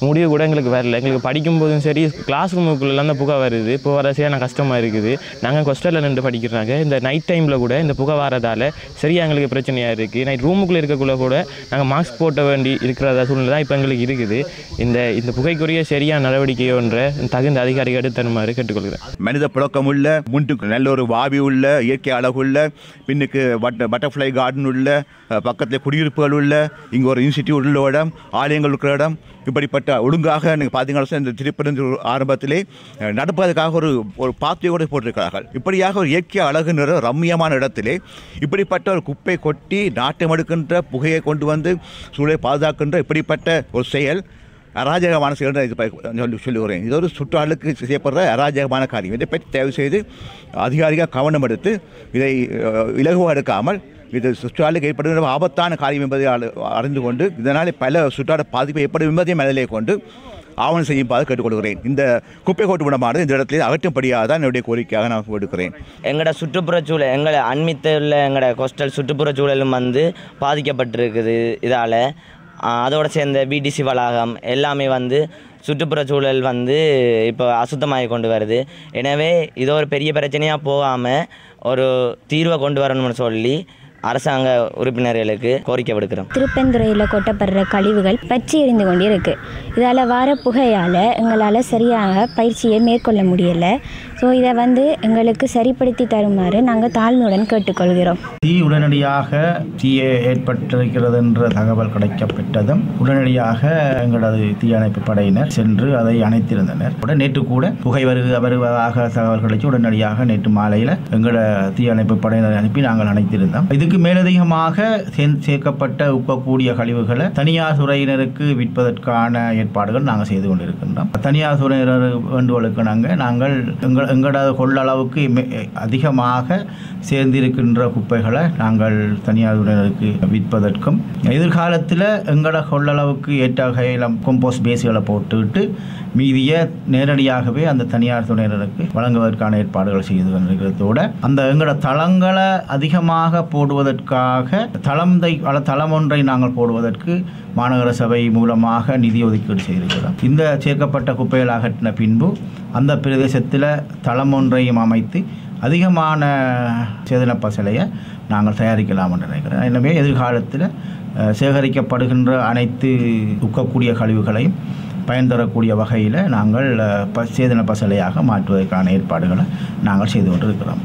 முடிவு கூட எங்களுக்கு வரல எங்களுக்கு படிக்கும்போதும் சரி கிளாஸ் ரூமுக்குள்ளெல்லாம் அந்த புகை வருது இப்போ வர சரியான கஷ்டமாக இருக்குது நாங்கள் ஹாஸ்டலில் நின்று படிக்கிறாங்க இந்த நைட் டைமில் கூட இந்த புகை வரதால் சரியாக எங்களுக்கு பிரச்சனையாக இருக்குது நைட் ரூமுக்குள்ளே இருக்கக்குள்ள கூட நாங்கள் மாஸ்க் போட்ட வேண்டி இருக்கிற சூழ்நிலை தான் இப்போ எங்களுக்கு இருக்குது இந்த இந்த புகைக்குரிய சரியான நடவடிக்கையோன்ற தகுந்த அதிகாரிகள் எடுத்து தருமாறு கேட்டுக்கொள்கிறேன் மனித புழக்கமுள்ள முன்னுக்கு நல்ல ஒரு வாவி உள்ள இயற்கை அழகுள்ள பின்னுக்கு பட்ட பட்டர்ஃப்ளை கார்டன் உள்ள அஹ், பக்கத்தில் குடியிருப்புகள் உள்ள இங்கே ஒரு இன்ஸ்டிடியூட் உள்ள இடம் ஆலயங்கள் இருக்கிற இடம் இப்படிப்பட்ட ஒழுங்காக நீங்கள் பார்த்தீங்கன்னா இந்த திருப்பரந்தூர் ஆரம்பத்திலே அஹ், நடப்பதற்காக ஒரு ஒரு பாத்தியோடு போட்டிருக்கிறார்கள் இப்படியாக ஒரு இயற்கை அழகு நிற ரம்மியமான இடத்திலே இப்படிப்பட்ட ஒரு குப்பை கொட்டி நாட்டம் எடுக்கின்ற புகையை கொண்டு வந்து சூழலை பாதுகாக்கின்ற இப்படிப்பட்ட ஒரு செயல் அராஜகமான செயல் தான் இது ப- சொல்லி சொல்லுகிறேன் இது ஒரு சுற்றாளுக்கு செய்யப்படுற அராஜகமான காரியம் இதை பற்றி தயவு செய்து அதிகாரிகள் கவனம் எடுத்து இதை அஹ், இலகுவாக எடுக்காமல் இது சுற்றாலுக்கு ஏற்படுகிற ஆபத்தான காரியம் என்பதை அழ- அறிந்து கொண்டு இதனால் பல சுற்றாட பாதிப்பு ஏற்படும் என்பதையும் மனதிலே கொண்டு ஆவணம் செய்யும்பாது கேட்டுக்கொள்கிறேன் இந்த குப்பை கோட்டு விடமானது இந்த இடத்துல அகற்றும்படியாக தான் என்னுடைய கோரிக்கையாக நான் எடுக்கிறேன் எங்களோட சுற்றுப்புறச் சூழல் எங்களை அண்மித்த உள்ள எங்களோட கோஸ்டல் சுற்றுப்புறச் சூழலும் வந்து பாதிக்கப்பட்டிருக்குது இதால் அதோட சேர்ந்த பிடிசி வளாகம் எல்லாமே வந்து சுற்றுப்புறச் சூழல் வந்து இப்போ அசுத்தமாகி கொண்டு வருது எனவே இது ஒரு பெரிய பிரச்சனையாக போகாமல் ஒரு தீர்வை கொண்டு வரணும்னு சொல்லி அரசாங்க உறுப்பினர்களுக்கு கோரிக்கை விடுக்கிறோம் திருப்பெந்துறையில் கொட்டப்படுற கழிவுகள் பற்றி எரிந்து கொண்டே இருக்கு இதால் வர புகையால் எங்களால் சரியாக பயிற்சியை மேற்கொள்ள முடியலை ஸோ இதை வந்து எங்களுக்கு சரிப்படுத்தி தருமாறு நாங்கள் தாழ்மையுடன் கேட்டுக்கொள்கிறோம் தீ உடனடியாக தீயை ஏற்பட்டிருக்கிறது என்ற தகவல் கிடைக்கப்பெற்றதும் உடனடியாக எங்களது தீயணைப்பு படையினர் சென்று அதை அணைத்திருந்தனர் உடன் நேற்று கூட புகை வருக வருவதாக தகவல் கிடைச்சு உடனடியாக நேற்று மாலையில் எங்களோட தீயணைப்பு படையினர் அனுப்பி நாங்கள் அணைத்திருந்தோம் இதுக்கு மேலதிகமாக சே- சேர்க்கப்பட்ட உப்பக்கூடிய கழிவுகளை தனியார் துறையினருக்கு விற்பதற்கான ஏற்பாடுகள் நாங்கள் செய்து கொண்டிருக்கின்றோம் தனியார் துறையினர் வேண்டுகோளுக்கு நாங்கள் நாங்கள் எங்கள் எங்களோட கொள்ளளவுக்கு மே- அதிகமாக சேர்ந்திருக்கின்ற குப்பைகளை நாங்கள் தனியார் துறையினருக்கு விற்பதற்கும் எதிர்காலத்தில் எங்களோட கொள்ளளவுக்கு ஏற்ற வகையில் கொம்போஸ்ட் பேஸுகளை போட்டுவிட்டு மீதியை நேரடியாகவே அந்த தனியார் துறையினருக்கு வழங்குவதற்கான ஏற்பாடுகள் செய்து கொண்டிருக்கிறதோட அந்த எங்களோட தளங்களை அதிகமாக போடுவதற்காக தளத்தை அல்ல தளம் ஒன்றை நாங்கள் போடுவதற்கு மாநகர சபை மூலமாக நிதி ஒதுக்கீடு செய்திருக்கிறோம் இந்த சேர்க்கப்பட்ட குப்பைகள் அகற்றின பின்பு அந்த பிரதேசத்தில் தளம் ஒன்றையும் அமைத்து அதிகமான சேதன பசலையை நாங்கள் தயாரிக்கலாம் என்று நினைக்கிறேன் எனவே எதிர்காலத்தில் அஹ், சேகரிக்கப்படுகின்ற அனைத்து உக்கக்கூடிய கழிவுகளையும் பயன் தரக்கூடிய வகையில் நாங்கள் அஹ், ப சேதன பசலையாக மாற்றுவதற்கான ஏற்பாடுகளை நாங்கள் செய்து கொண்டிருக்கிறோம்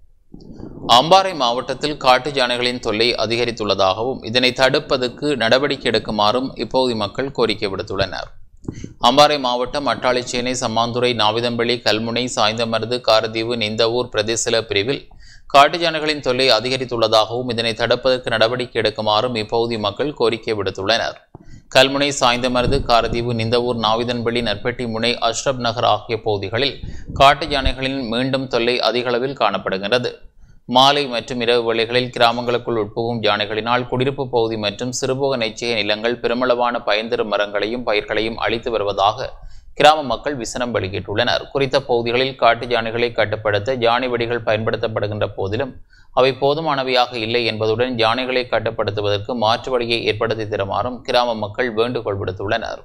அம்பாறை மாவட்டத்தில் காட்டு யானைகளின் தொல்லை அதிகரித்துள்ளதாகவும் இதனை தடுப்பதற்கு நடவடிக்கை எடுக்குமாறும் இப்பகுதி மக்கள் கோரிக்கை விடுத்துள்ளனர் அம்பாறை மாவட்டம் அட்டாளிச்சேனை சம்மாந்துறை நாவிதம்பள்ளி கல்முனை சாய்ந்தமருது காரதீவு நிந்தவூர் பிரதேசல பிரிவில் காட்டு யானைகளின் தொல்லை அதிகரித்துள்ளதாகவும் இதனை தடுப்பதற்கு நடவடிக்கை எடுக்குமாறும் இப்பகுதி மக்கள் கோரிக்கை விடுத்துள்ளனர் கல்முனை சாய்ந்தமருது காரதீவு நிந்தவூர் நாவிதன்பள்ளி நற்பெட்டி முனை அஷ்ரப் நகர் ஆகிய பகுதிகளில் காட்டு யானைகளின் மீண்டும் தொல்லை அதிக அளவில் காணப்படுகிறது மாலை மற்றும் இரவு வேளைகளில் கிராமங்களுக்குள் உட்புகும் யானைகளினால் குடியிருப்பு பகுதி மற்றும் சிறுபோக நெச்சைய நிலங்கள் பெருமளவான பயன்தரும் மரங்களையும் பயிர்களையும் அழித்து வருவதாக கிராம மக்கள் விசனம் வெளியிட்டுள்ளனர் குறித்த பகுதிகளில் காட்டு யானைகளை கட்டுப்படுத்த யானை வெடிகள் பயன்படுத்தப்படுகின்ற போதிலும் அவை போதுமானவையாக இல்லை என்பதுடன் யானைகளை கட்டுப்படுத்துவதற்கு மாற்று வழியை ஏற்படுத்தி தருமாறும் கிராம மக்கள் வேண்டுகோள் விடுத்துள்ளனர்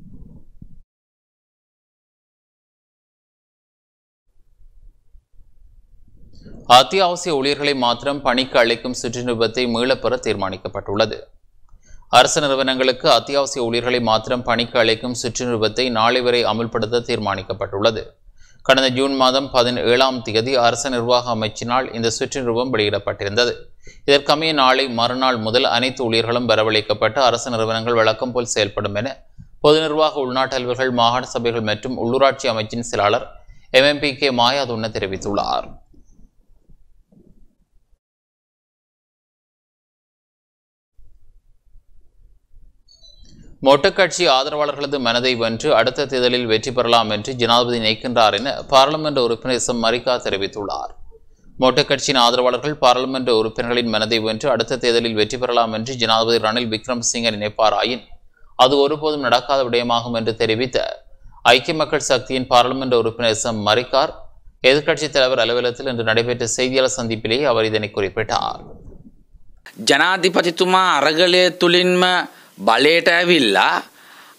அத்தியாவசிய ஊழியர்களை மாத்திரம் பணிக்கு அளிக்கும் சுற்றுநிருபத்தை மீளப்பெற தீர்மானிக்கப்பட்டுள்ளது அரசு நிறுவனங்களுக்கு அத்தியாவசிய ஊழியர்களை மாத்திரம் பணிக்கு அளிக்கும் சுற்றுநிருபத்தை நாளை வரை அமுல்படுத்த தீர்மானிக்கப்பட்டுள்ளது கடந்த ஜூன் மாதம் பதினேழாம் தேதி அரசு நிர்வாக அமைச்சினால் இந்த சுற்றுநிருபம் வெளியிடப்பட்டிருந்தது இதற்கமைய நாளை மறுநாள் முதல் அனைத்து ஊழியர்களும் வரவழைக்கப்பட்டு அரசு நிறுவனங்கள் வழக்கம் போல் செயல்படும் என பொது நிர்வாக உள்நாட்டு அலுவல்கள் மாகாண சபைகள் மற்றும் உள்ளூராட்சி அமைச்சின் செயலாளர் எம்எம்பி கே மாயாதுன்ன தெரிவித்துள்ளார் மொட்டு கட்சி ஆதரவாளர்களது மனதை வென்று அடுத்த தேர்தலில் வெற்றி பெறலாம் என்று ஜனாதிபதி நினைக்கின்றார் என பாராளுமன்ற உறுப்பினர் எஸ் எம் மரிகா தெரிவித்துள்ளார் மொட்டு கட்சியின் ஆதரவாளர்கள் பாராளுமன்ற உறுப்பினர்களின் மனதை வென்று அடுத்த தேர்தலில் வெற்றி பெறலாம் என்று ஜனாதிபதி ரணில் விக்ரம்சிங்க நினைப்பாராயின் அது ஒருபோதும் நடக்காத விடயமாகும் என்று தெரிவித்த ஐக்கிய மக்கள் சக்தியின் பாராளுமன்ற உறுப்பினர் எஸ் எம் மரிக்கார் எதிர்க்கட்சித் தலைவர் அலுவலகத்தில் இன்று நடைபெற்ற செய்தியாளர் சந்திப்பிலேயே அவர் இதனை குறிப்பிட்டார் ජනාධිපතිතුමා අරගලය තුළින්ම බලයට ඇවිල්ලා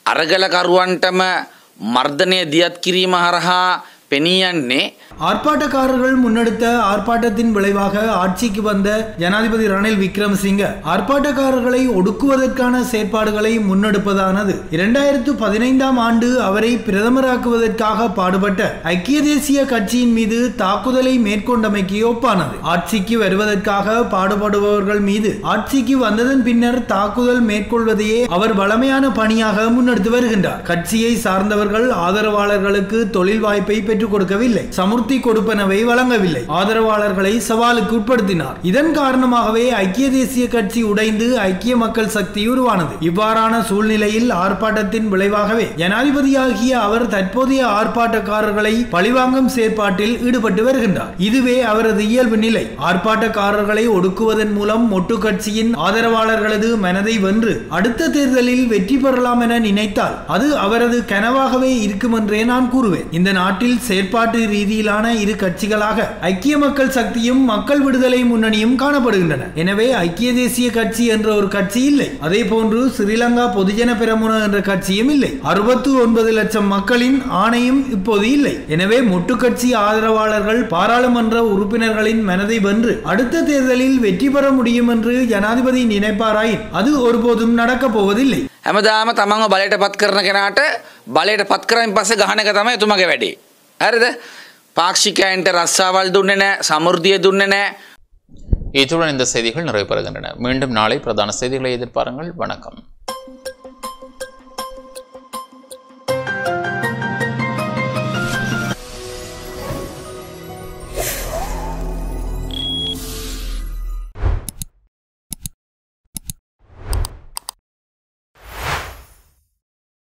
අරගලකරුවන්ටම මර්ධනය දියත් කිරීම හරහා පෙනී යන්නේ ஆர்ப்பாட்டக்காரர்கள் முன்னெடுத்த ஆர்ப்பாட்டத்தின் விளைவாக ஆட்சிக்கு வந்த ஜனாதிபதி ரணில் விக்ரமசிங்க ஆர்ப்பாட்டக்காரர்களை ஒடுக்குவதற்கான செயற்பாடுகளை முன்னெடுப்பதானது இரண்டாயிரத்து பதினைந்தாம் ஆண்டு அவரை பிரதமராக்குவதற்காக பாடுபட்ட ஐக்கிய தேசிய கட்சியின் மீது தாக்குதலை மேற்கொண்டமைக்கு ஒப்பானது ஆட்சிக்கு வருவதற்காக பாடுபடுபவர்கள் மீது ஆட்சிக்கு வந்ததன் பின்னர் தாக்குதல் மேற்கொள்வதையே அவர் வளமையான பணியாக முன்னெடுத்து வருகின்றார் கட்சியை சார்ந்தவர்கள் ஆதரவாளர்களுக்கு தொழில் வாய்ப்பை பெற்றுக் கொடுக்கவில்லை சமுர்த்தி கொடுப்பனவை வழங்கவில்லை ஆதரவாளர்களை சவாலுக்கு உட்படுத்தினார் இதன் காரணமாகவே ஐக்கிய தேசிய கட்சி உடைந்து ஐக்கிய மக்கள் சக்தி உருவானது இவ்வாறான சூழ்நிலையில் ஆர்ப்பாட்டத்தின் விளைவாகவே ஜனாதிபதியாகிய அவர் தற்போதைய ஆர்ப்பாட்டக்காரர்களை பழிவாங்கும் செயற்பாட்டில் ஈடுபட்டு வருகின்றார் இதுவே அவரது இயல்பு நிலை ஆர்ப்பாட்டக்காரர்களை ஒடுக்குவதன் மூலம் மொட்டு கட்சியின் ஆதரவாளர்களது மனதை வென்று அடுத்த தேர்தலில் வெற்றி பெறலாம் என நினைத்தால் அது அவரது கனவாகவே இருக்கும் என்றே நான் கூறுவேன் இந்த நாட்டில் செயற்பாட்டு ரீதியிலான இரு கட்சிகளாக ஐக்கிய மக்கள் சக்தியும் மக்கள் விடுதலை முன்னணியும் காணப்படுகின்றன எனவே ஐக்கிய தேசிய கட்சி என்ற ஒரு கட்சி இல்லை அதே போன்று ஸ்ரீலங்கா பொதுஜன பெரமுன என்ற கட்சியும் இல்லை அறுபத்து ஒன்பது லட்சம் மக்களின் ஆணையும் இப்போது இல்லை எனவே மொட்டு கட்சி ஆதரவாளர்கள் பாராளுமன்ற உறுப்பினர்களின் மனதை வென்று அடுத்த தேர்தலில் வெற்றி பெற முடியும் என்று ஜனாதிபதி நினைப்பாராயின் அது ஒருபோதும் நடக்கப் போவதில்லை හැමදාම තමන්ව බලයට පත් කරන කෙනාට බලයට පත් කරමින් පස්සේ ගහන එක තමයි එතුමගේ වැඩේ. හරිද? පාක්ෂිකයන්ට රස්සාවල් දුන්නේ නැහැ, සමෘද්ධිය දුන්නේ නැහැ. இத்துடன் இந்த செய்திகள் நிறைவு பெறுகின்றன மீண்டும் நாளை பிரதான செய்திகளை எதிர்பாருங்கள் வணக்கம்